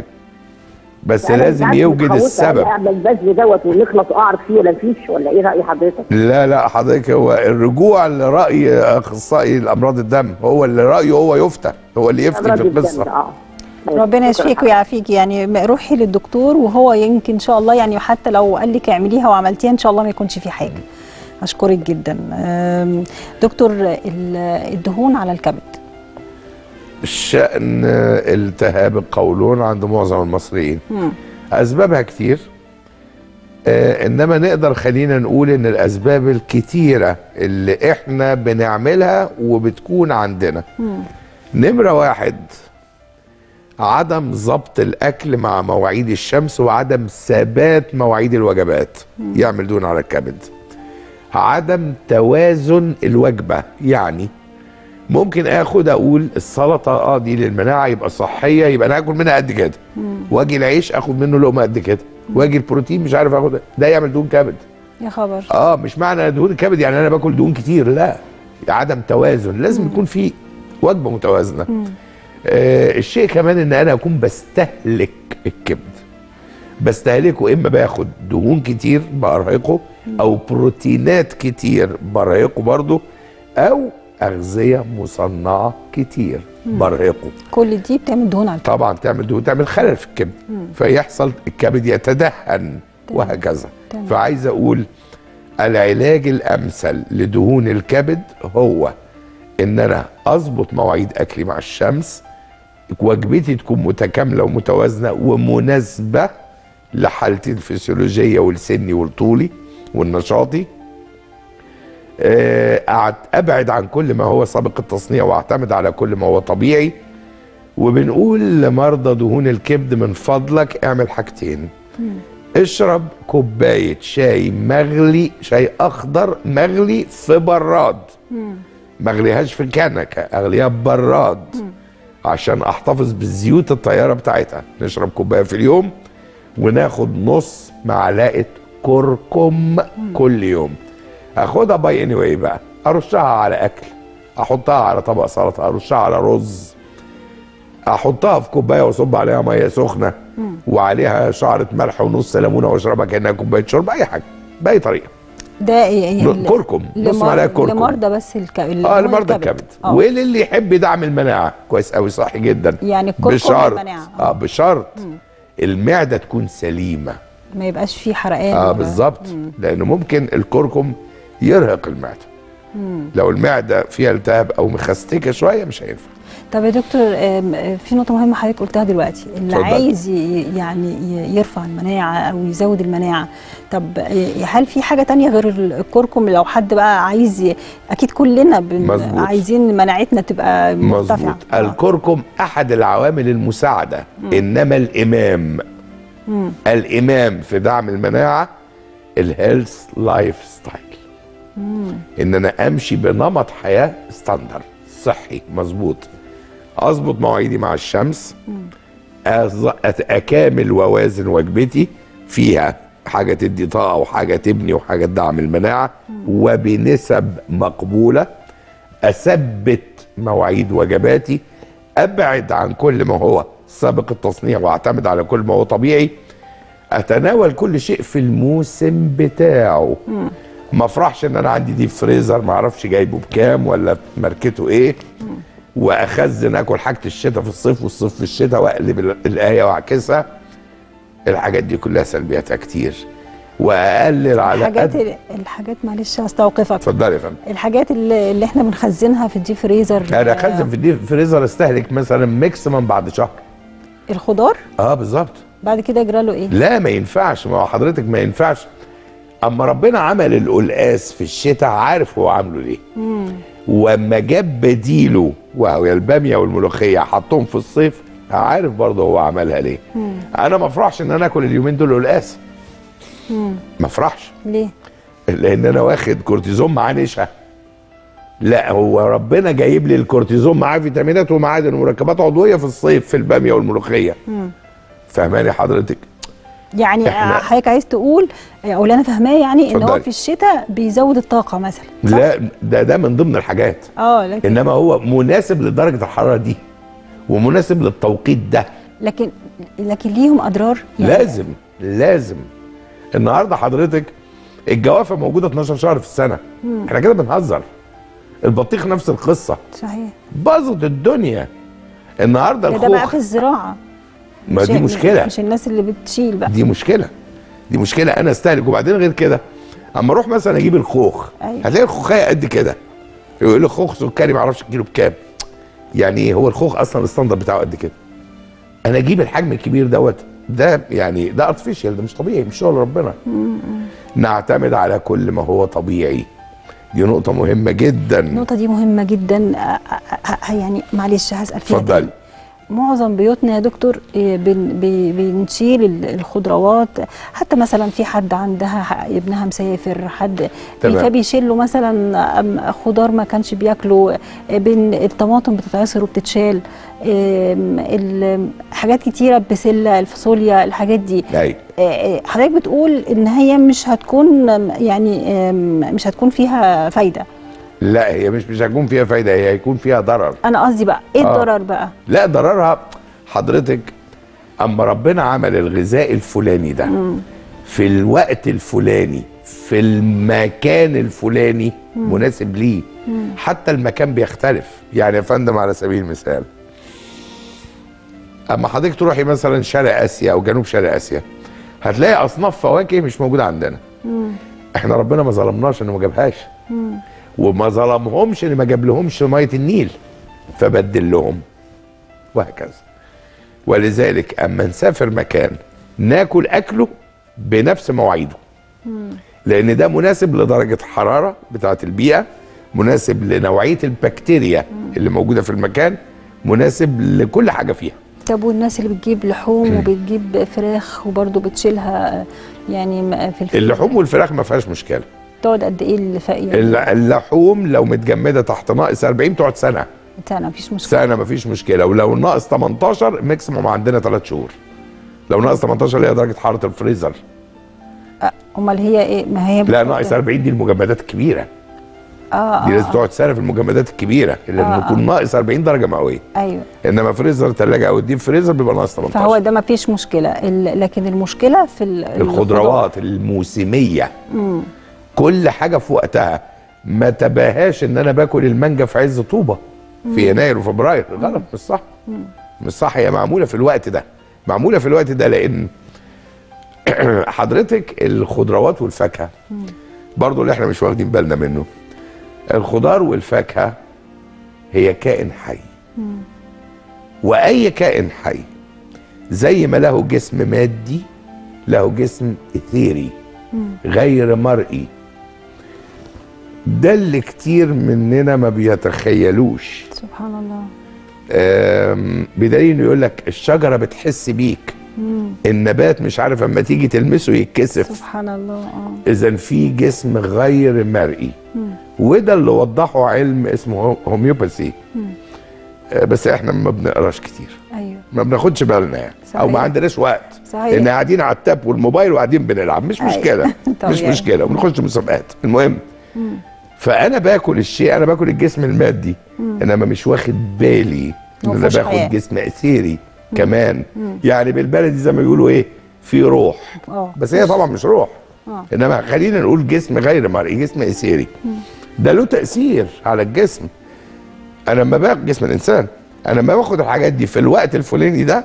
بس فأنا مش لازم عارفة يوجد متخوفة السبب يعني اعمل البذل دوت ونخلص اعرف فيه ولا مفيش ولا ايه راي حضرتك؟ لا لا حضرتك هو الرجوع لراي اخصائي الامراض الدم هو اللي رايه هو يفتى هو اللي يفتي أمراض في الدم القصه ده، اه ربنا شكراً يشفيك ويعافيك يعني م- روحي للدكتور وهو يمكن ان شاء الله يعني حتى لو قال لك اعمليها وعملتيها ان شاء الله ما يكونش في حاجه اشكرك جدا أم، دكتور ال- الدهون على الكبد شأن التهاب القولون عند معظم المصريين مم. أسبابها كتير آه إنما نقدر خلينا نقول إن الأسباب الكتيرة اللي إحنا بنعملها وبتكون عندنا مم. نمرة واحد عدم ضبط الأكل مع مواعيد الشمس وعدم ثبات مواعيد الوجبات يعمل دهون على الكبد عدم توازن الوجبة يعني ممكن اخد اقول السلطه اه دي للمناعه يبقى صحيه يبقى انا هاكل منها قد كده واجي العيش اخد منه لقمه قد كده واجي البروتين مش عارف اخد ده يعمل دهون كبد يا خبر اه مش معنى دهون الكبد يعني انا باكل دهون كتير لا عدم توازن لازم يكون في وجبه متوازنه آه الشيء كمان ان انا اكون بستهلك الكبد بستهلكه اما باخد دهون كتير برهقه او بروتينات كتير برهقه برضه او اغذيه مصنعه كتير برهقه كل دي بتعمل دهون على الكبد طبعا تعمل دهون تعمل خلل في الكبد فيحصل الكبد يتدهن وهكذا تمام. فعايز اقول العلاج الامثل لدهون الكبد هو ان انا اظبط مواعيد اكلي مع الشمس وجبتي تكون متكامله ومتوازنه ومناسبه لحالتي الفسيولوجيه ولسني ولطولي والنشاطي آه، أعت- ابعد عن كل ما هو سابق التصنيع واعتمد على كل ما هو طبيعي وبنقول لمرضى دهون الكبد من فضلك اعمل حاجتين اشرب كوبايه شاي مغلي شاي اخضر مغلي في براد ما اغليهاش في كنكه اغليها ببراد عشان احتفظ بالزيوت الطياره بتاعتها نشرب كوبايه في اليوم وناخد نص معلقه كركم كل يوم اخدها باي اني واي بقى ارشها على اكل احطها على طبق سلطه ارشها على رز احطها في كوبايه واصب عليها ميه سخنه وعليها شعره ملح ونص ليمونه واشربها كانها كوبايه شرب اي حاجه باي طريقه ده يعني ال- كركم نص لمر- معلقه كركم لمرضى بس الك... اللي اه هو لمرضى الكبد آه. وللي يحب يدعم المناعه كويس قوي صحي جدا يعني الكركم بشرط المناعة. اه بشرط المعده تكون سليمه ما يبقاش فيه حرقان اه ولا- بالظبط لانه ممكن الكركم يرهق المعده لو المعده فيها التهاب او مخستكه شويه مش هينفع طب يا دكتور آم، في نقطة مهمة حضرتك قلتها دلوقتي اللي اتفضل. عايز ي- يعني ي- يرفع المناعة أو يزود المناعة طب آه، هل في حاجة تانية غير الكركم لو حد بقى عايز ي... أكيد كلنا بن... مظبوط. عايزين مناعتنا تبقى مرتفعة مظبوط آه. الكركم احد العوامل المساعده انما الامام مم. الامام في دعم المناعه الهيلث لايف ستايل ان انا امشي بنمط حياه ستاندر صحي مظبوط اظبط مواعيدي مع الشمس أز- أت- اكامل واوازن وجبتي فيها حاجه تدي طاقه وحاجه تبني وحاجه تدعم المناعه وبنسب مقبوله اثبت مواعيد وجباتي ابعد عن كل ما هو سابق التصنيع واعتمد على كل ما هو طبيعي اتناول كل شيء في الموسم بتاعه ما افرحش ان انا عندي ديب فريزر ما اعرفش جايبه بكام ولا ماركته ايه واخزن اكل حاجه الشتاء في الصيف والصيف في الشتاء واقلب ال- الايه واعكسها الحاجات دي كلها سلبياتها كتير واقلل على الحاجات قد الحاجات معلش هستوقفك اتفضلي يا فندم الحاجات اللي, اللي احنا بنخزنها في الديب فريزر انا آه، اخزن في الديب فريزر استهلك مثلا ماكسيمم بعد شهر الخضار اه بالظبط بعد كده يجرى له ايه؟ لا ما ينفعش ما هو حضرتك ما ينفعش اما ربنا عمل القلقاس في الشتاء عارف هو عامله ليه واما جاب بديله وهو الباميه والملوخيه حطهم في الصيف عارف برضه هو عملها ليه انا ما افرحش ان انا اكل اليومين دول قلقاس ما افرحش ليه؟ لان انا واخد كورتيزون معاه نشا لا هو ربنا جايب لي الكورتيزون معاه فيتامينات ومعادن ومركبات عضويه في الصيف في الباميه والملوخيه فاهماني حضرتك يعني إحنا- آه، حضرتك عايز تقول آه، او اللي انا فاهماه يعني ان هو اتفضلي. في الشتاء بيزود الطاقه مثلا صح؟ لا ده ده من ضمن الحاجات اه لكن انما هو مناسب لدرجه الحراره دي ومناسب للتوقيت ده لكن لكن ليهم اضرار لازم لازم النهارده حضرتك الجوافه موجوده 12 شهر في السنه احنا كده بنهزر البطيخ نفس القصه صحيح باظت الدنيا النهارده ده, ده بقى الخوخ في الزراعه ما مش- دي مشكله مش الناس اللي بتشيل بقى دي مشكله دي مشكله انا استهلك وبعدين غير كده اما اروح مثلا اجيب الخوخ أيوة. هتلاقي الخوخايه قد كده يقول لي خوخ سكري ما اعرفش الكيلو بكام يعني ايه هو الخوخ اصلا الستاندر بتاعه قد كده انا اجيب الحجم الكبير دوت ده يعني ده ارتفيشال ده مش طبيعي مش شغل ربنا نعتمد على كل ما هو طبيعي دي نقطه مهمه جدا النقطه دي مهمه جدا آه، آه، آه، يعني معلش هسال فيها اتفضلي تاني. معظم بيوتنا يا دكتور آه، بن بي- بنشيل ال- الخضروات حتى مثلا في حد عندها ح- ابنها مسافر حد تمام. فبيشيل له مثلا آم، خضار ما كانش بياكله آه، بين الطماطم بتتعصر وبتتشال آم، ال- حاجات كتيره بسله الفاصوليا الحاجات دي ايوه آه، آه، حضرتك بتقول ان هي مش هتكون آم، يعني آم، مش هتكون فيها فايده لا هي مش مش هيكون فيها فايده هي هيكون فيها ضرر انا قصدي بقى ايه آه. الضرر بقى لا ضررها حضرتك اما ربنا عمل الغذاء الفلاني ده في الوقت الفلاني في المكان الفلاني مناسب ليه حتى المكان بيختلف يعني يا فندم على سبيل المثال اما حضرتك تروحي مثلا شرق اسيا او جنوب شرق اسيا هتلاقي اصناف فواكه مش موجوده عندنا احنا ربنا ما ظلمناش انه ما جابهاش وما ظلمهمش ان ما جاب لهمش ميه النيل فبدل لهم وهكذا ولذلك اما نسافر مكان ناكل اكله بنفس مواعيده لان ده مناسب لدرجه الحراره بتاعه البيئه مناسب لنوعيه البكتيريا اللي موجوده في المكان مناسب لكل حاجه فيها طب والناس اللي بتجيب لحوم وبتجيب فراخ وبرضه بتشيلها يعني م- في الفريزر اللحوم والفراخ ما فيهاش مشكله تقعد قد ايه الفقيه الل- اللحوم لو متجمده تحت ناقص 40 تقعد سنه سنه مفيش مشكله سنه مفيش مشكله ولو ناقص 18 ماكسيموم عندنا 3 شهور لو ناقص 18 اللي هي درجه حراره الفريزر آه، امال هي ايه ما هي لا بتقعد- ناقص 40 دي المجمدات الكبيره اه دي اه, لازم آه. تقعد سنه في المجمدات الكبيره اللي آه، لما يكون ناقص 40 درجه مئويه ايوه انما فريزر ثلاجه او الديب فريزر بيبقى ناقص 18 فهو ده ما فيش مشكله ال- لكن المشكله في ال- الخضروات الموسميه مم. كل حاجه في وقتها ما تباهاش ان انا باكل المانجا في عز طوبه في يناير وفبراير غلط مش صح مش صح هي معموله في الوقت ده معموله في الوقت ده لان حضرتك الخضروات والفاكهه برضو اللي احنا مش واخدين بالنا منه الخضار والفاكهه هي كائن حي واي كائن حي زي ما له جسم مادي له جسم اثيري غير مرئي ده اللي كتير مننا ما بيتخيلوش سبحان الله آم، بدليل انه يقول لك الشجره بتحس بيك النبات مش عارف اما تيجي تلمسه يتكسف سبحان الله اه اذا في جسم غير مرئي وده اللي وضحه علم اسمه هو- هوميوباثي آه، بس احنا ما بنقراش كتير ايوه ما بناخدش بالنا يعني او ما صحيح. عندناش وقت صحيح. لان قاعدين على التاب والموبايل وقاعدين بنلعب مش أيوة. مشكله مش طبيعي. مشكله ونخش مسابقات المهم فانا باكل الشيء انا باكل الجسم المادي انما مش واخد بالي ان هو انا مفيهوش حياة. باخد جسم اثيري كمان يعني بالبلدي زي ما بيقولوا ايه في روح اه بس هي طبعا مش روح آه. انما خلينا نقول جسم غير مرئي جسم اثيري ده له تاثير على الجسم انا لما باخد جسم الانسان انا لما باخد الحاجات دي في الوقت الفلاني ده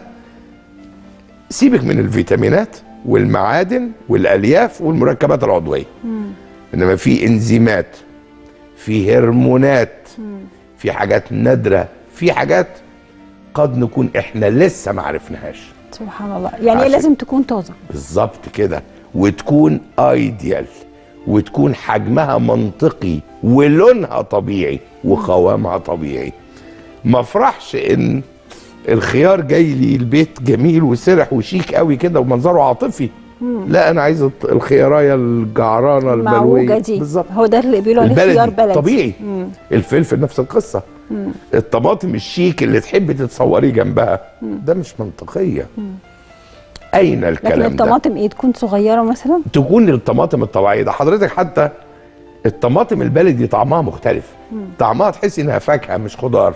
سيبك من الفيتامينات والمعادن والالياف والمركبات العضويه انما في انزيمات في هرمونات في حاجات نادره في حاجات قد نكون احنا لسه ما عرفناهاش سبحان الله يعني هي عشان- لازم تكون طازه بالظبط كده وتكون ايديال وتكون حجمها منطقي ولونها طبيعي وقوامها طبيعي ما افرحش ان الخيار جاي لي البيت جميل وسرح وشيك قوي كده ومنظره عاطفي لا انا عايز الط- الخيارية الجعرانه المعوجه الملويه دي بالظبط هو ده اللي بيقولوا عليه خيار بلدي طبيعي مم. الفلفل نفس القصه الطماطم الشيك اللي تحبي تتصوريه جنبها ده مش منطقيه اين لكن الكلام ده الطماطم ايه تكون صغيره مثلا تكون الطماطم الطبيعيه ده حضرتك حتى الطماطم البلدي طعمها مختلف طعمها تحسي انها فاكهه مش خضار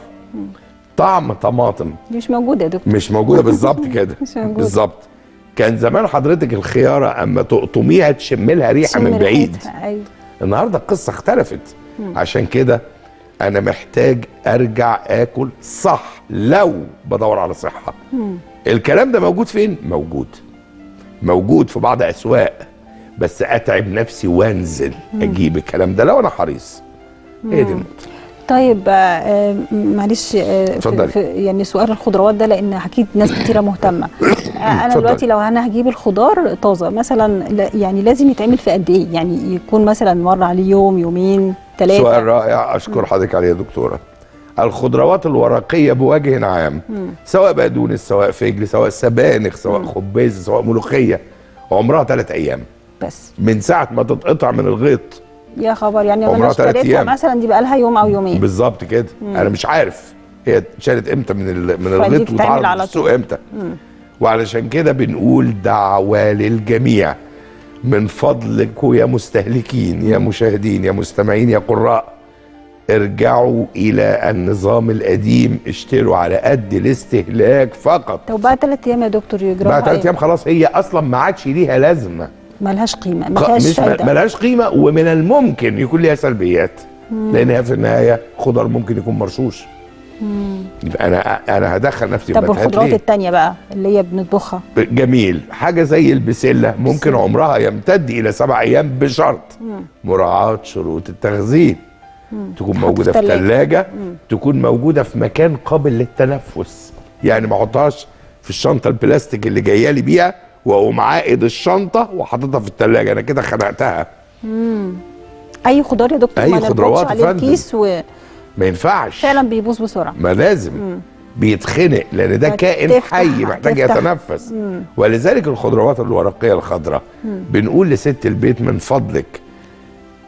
طعم طماطم دي مش موجوده يا دكتور مش موجوده بالظبط كده مش موجودة. بالظبط كان زمان حضرتك الخياره اما تقطميها تشم لها ريحه من شم بعيد ريحتها، ايوه النهارده القصه اختلفت عشان كده انا محتاج ارجع اكل صح لو بدور على صحه الكلام ده موجود فين موجود موجود في بعض اسواق بس اتعب نفسي وانزل اجيب الكلام ده لو انا حريص هي دي النقطه طيب آه، آه، معلش آه، في- اتفضلي. في- يعني سؤال الخضروات ده لان اكيد ناس كتيره مهتمه آه، انا اتفضلي. دلوقتي لو انا هجيب الخضار طازه مثلا لا- يعني لازم يتعمل في قد ايه يعني يكون مثلا مر عليه يوم يومين ثلاثه سؤال رائع اشكر حضرتك عليه يا دكتوره الخضروات الورقيه بوجه عام سواء بقدونس سواء فجل سواء سبانخ سواء خبز سواء ملوخيه عمرها ثلاث ايام بس من ساعه ما تتقطع من الغيط يا خبر يعني عمرها انا تلات اشتريتها أيام. مثلا دي بقى لها يوم او يومين بالظبط كده انا مش عارف هي اتشالت امتى من ال- من الغيط بتتعمل واتعرضت على في السوق امتى وعلشان كده بنقول دعوة للجميع من فضلكم يا مستهلكين يا مشاهدين يا مستمعين يا قراء ارجعوا الى النظام القديم اشتروا على قد الاستهلاك فقط طب بعد ثلاث ايام يا دكتور يجرى بعد ثلاث ايام خلاص هي اصلا ما عادش ليها لازمه ملهاش قيمه خ- ملهاش مش فايده ملهاش قيمه ومن الممكن يكون ليها سلبيات لانها في النهايه خضر ممكن يكون مرشوش يبقى انا انا هدخل نفسي في طب متاهات والخضروات ليه؟ التانية بقى اللي هي بنطبخها جميل حاجه زي البسله ممكن عمرها يمتد الى سبع ايام بشرط مراعاه شروط التخزين تكون تحط موجوده في في تلاجة. ثلاجه تكون موجوده في مكان قابل للتنفس يعني ما احطهاش في الشنطه البلاستيك اللي جايه لي بيها واقوم عائد الشنطه وحاططها في الثلاجه انا كده خنقتها اي خضار يا دكتور أي ما نربطش خضروات يا عليه فندم. الكيس وفعلا ما ينفعش بيبوظ بسرعه ما لازم بيتخنق لان ده كائن هتفتح- حي محتاج هتفتح. يتنفس ولذلك الخضروات الورقيه الخضراء بنقول لست البيت من فضلك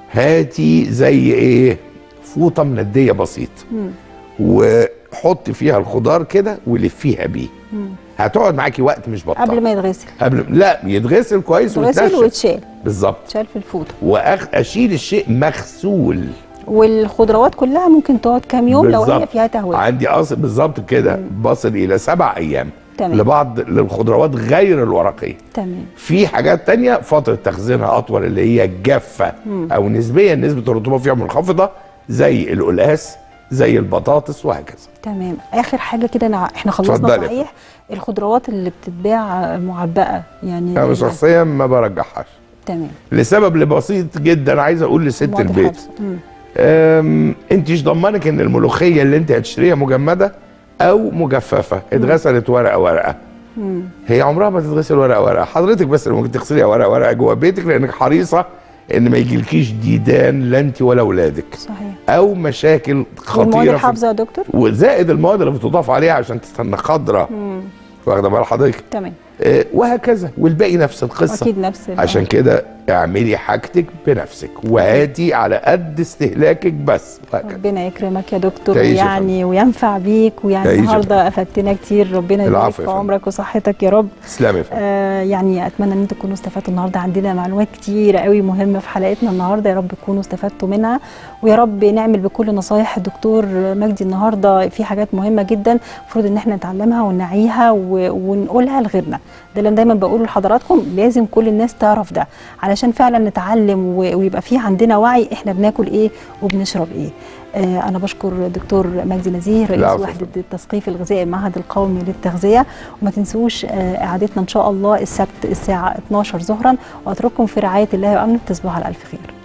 هاتي زي ايه فوطه منديه بسيط مم. وحطي فيها الخضار كده ولفيها بيه مم. هتقعد معاكي وقت مش بطال قبل ما يتغسل قبل لا يتغسل كويس يتغسل ويتنشف ويتشال بالظبط يتشال في الفوطه واشيل الشيء مغسول والخضروات كلها ممكن تقعد كام يوم لو هي بالظبط. فيها تهويه عندي اصل بالظبط كده بصل الى سبع ايام تمام. لبعض للخضروات غير الورقيه تمام في حاجات تانية فترة تخزينها أطول اللي هي الجافة مم. أو نسبيا نسبة الرطوبة فيها منخفضة زي القلقاس زي البطاطس وهكذا تمام اخر حاجه كده أنا احنا خلصنا اتفضلي. صحيح الخضروات اللي بتتباع معبأه يعني أنا شخصيا ما برجحهاش تمام لسبب بسيط جدا عايز أقول لست مواد البيت الحفظ. مم. أم، انت مش ضمنك ان الملوخيه اللي انت هتشتريها مجمده او مجففه اتغسلت ورقه ورقه مم. هي عمرها ما تتغسل ورقه ورقه حضرتك بس اللي ممكن تغسليها ورقه ورقه جوه بيتك لانك حريصه ان ما يجيلكيش ديدان لا انت ولا اولادك صحيح او مشاكل والمواد خطيره في الحافظه يا دكتور وزائد المواد اللي بتضاف عليها عشان تستنى خضره مم. واخده بال حضرتك تمام آه، وهكذا والباقي نفس القصه اكيد نفس ال- عشان كده اعملي حاجتك بنفسك وهاتي على قد استهلاكك بس وهكذا ربنا يكرمك يا دكتور تعيش يا ويعني وينفع بيك ويعني تعيش يا النهارده افدتنا كتير ربنا يبارك العفو في يا فندم. عمرك وصحتك يا رب تسلمي يا فندم. آه يعني اتمنى ان انتم تكونوا استفدتوا النهارده عندنا معلومات كتيره قوي مهمه في حلقتنا النهارده يا رب تكونوا استفدتوا منها ويا رب نعمل بكل نصايح الدكتور مجدي النهارده في حاجات مهمه جدا المفروض ان احنا نتعلمها ونعيها و- ونقولها لغيرنا ده اللي أنا دايما بقوله لحضراتكم لازم كل الناس تعرف ده علشان فعلا نتعلم و- ويبقى في عندنا وعي احنا بناكل ايه وبنشرب ايه آه انا بشكر الدكتور مجدي نزيه رئيس العفو. وحده التثقيف الغذائي المعهد القومي للتغذيه وما تنسوش آه اعادتنا ان شاء الله السبت الساعه 12 ظهرا واترككم في رعايه الله وامنه تصبحوا على الف خير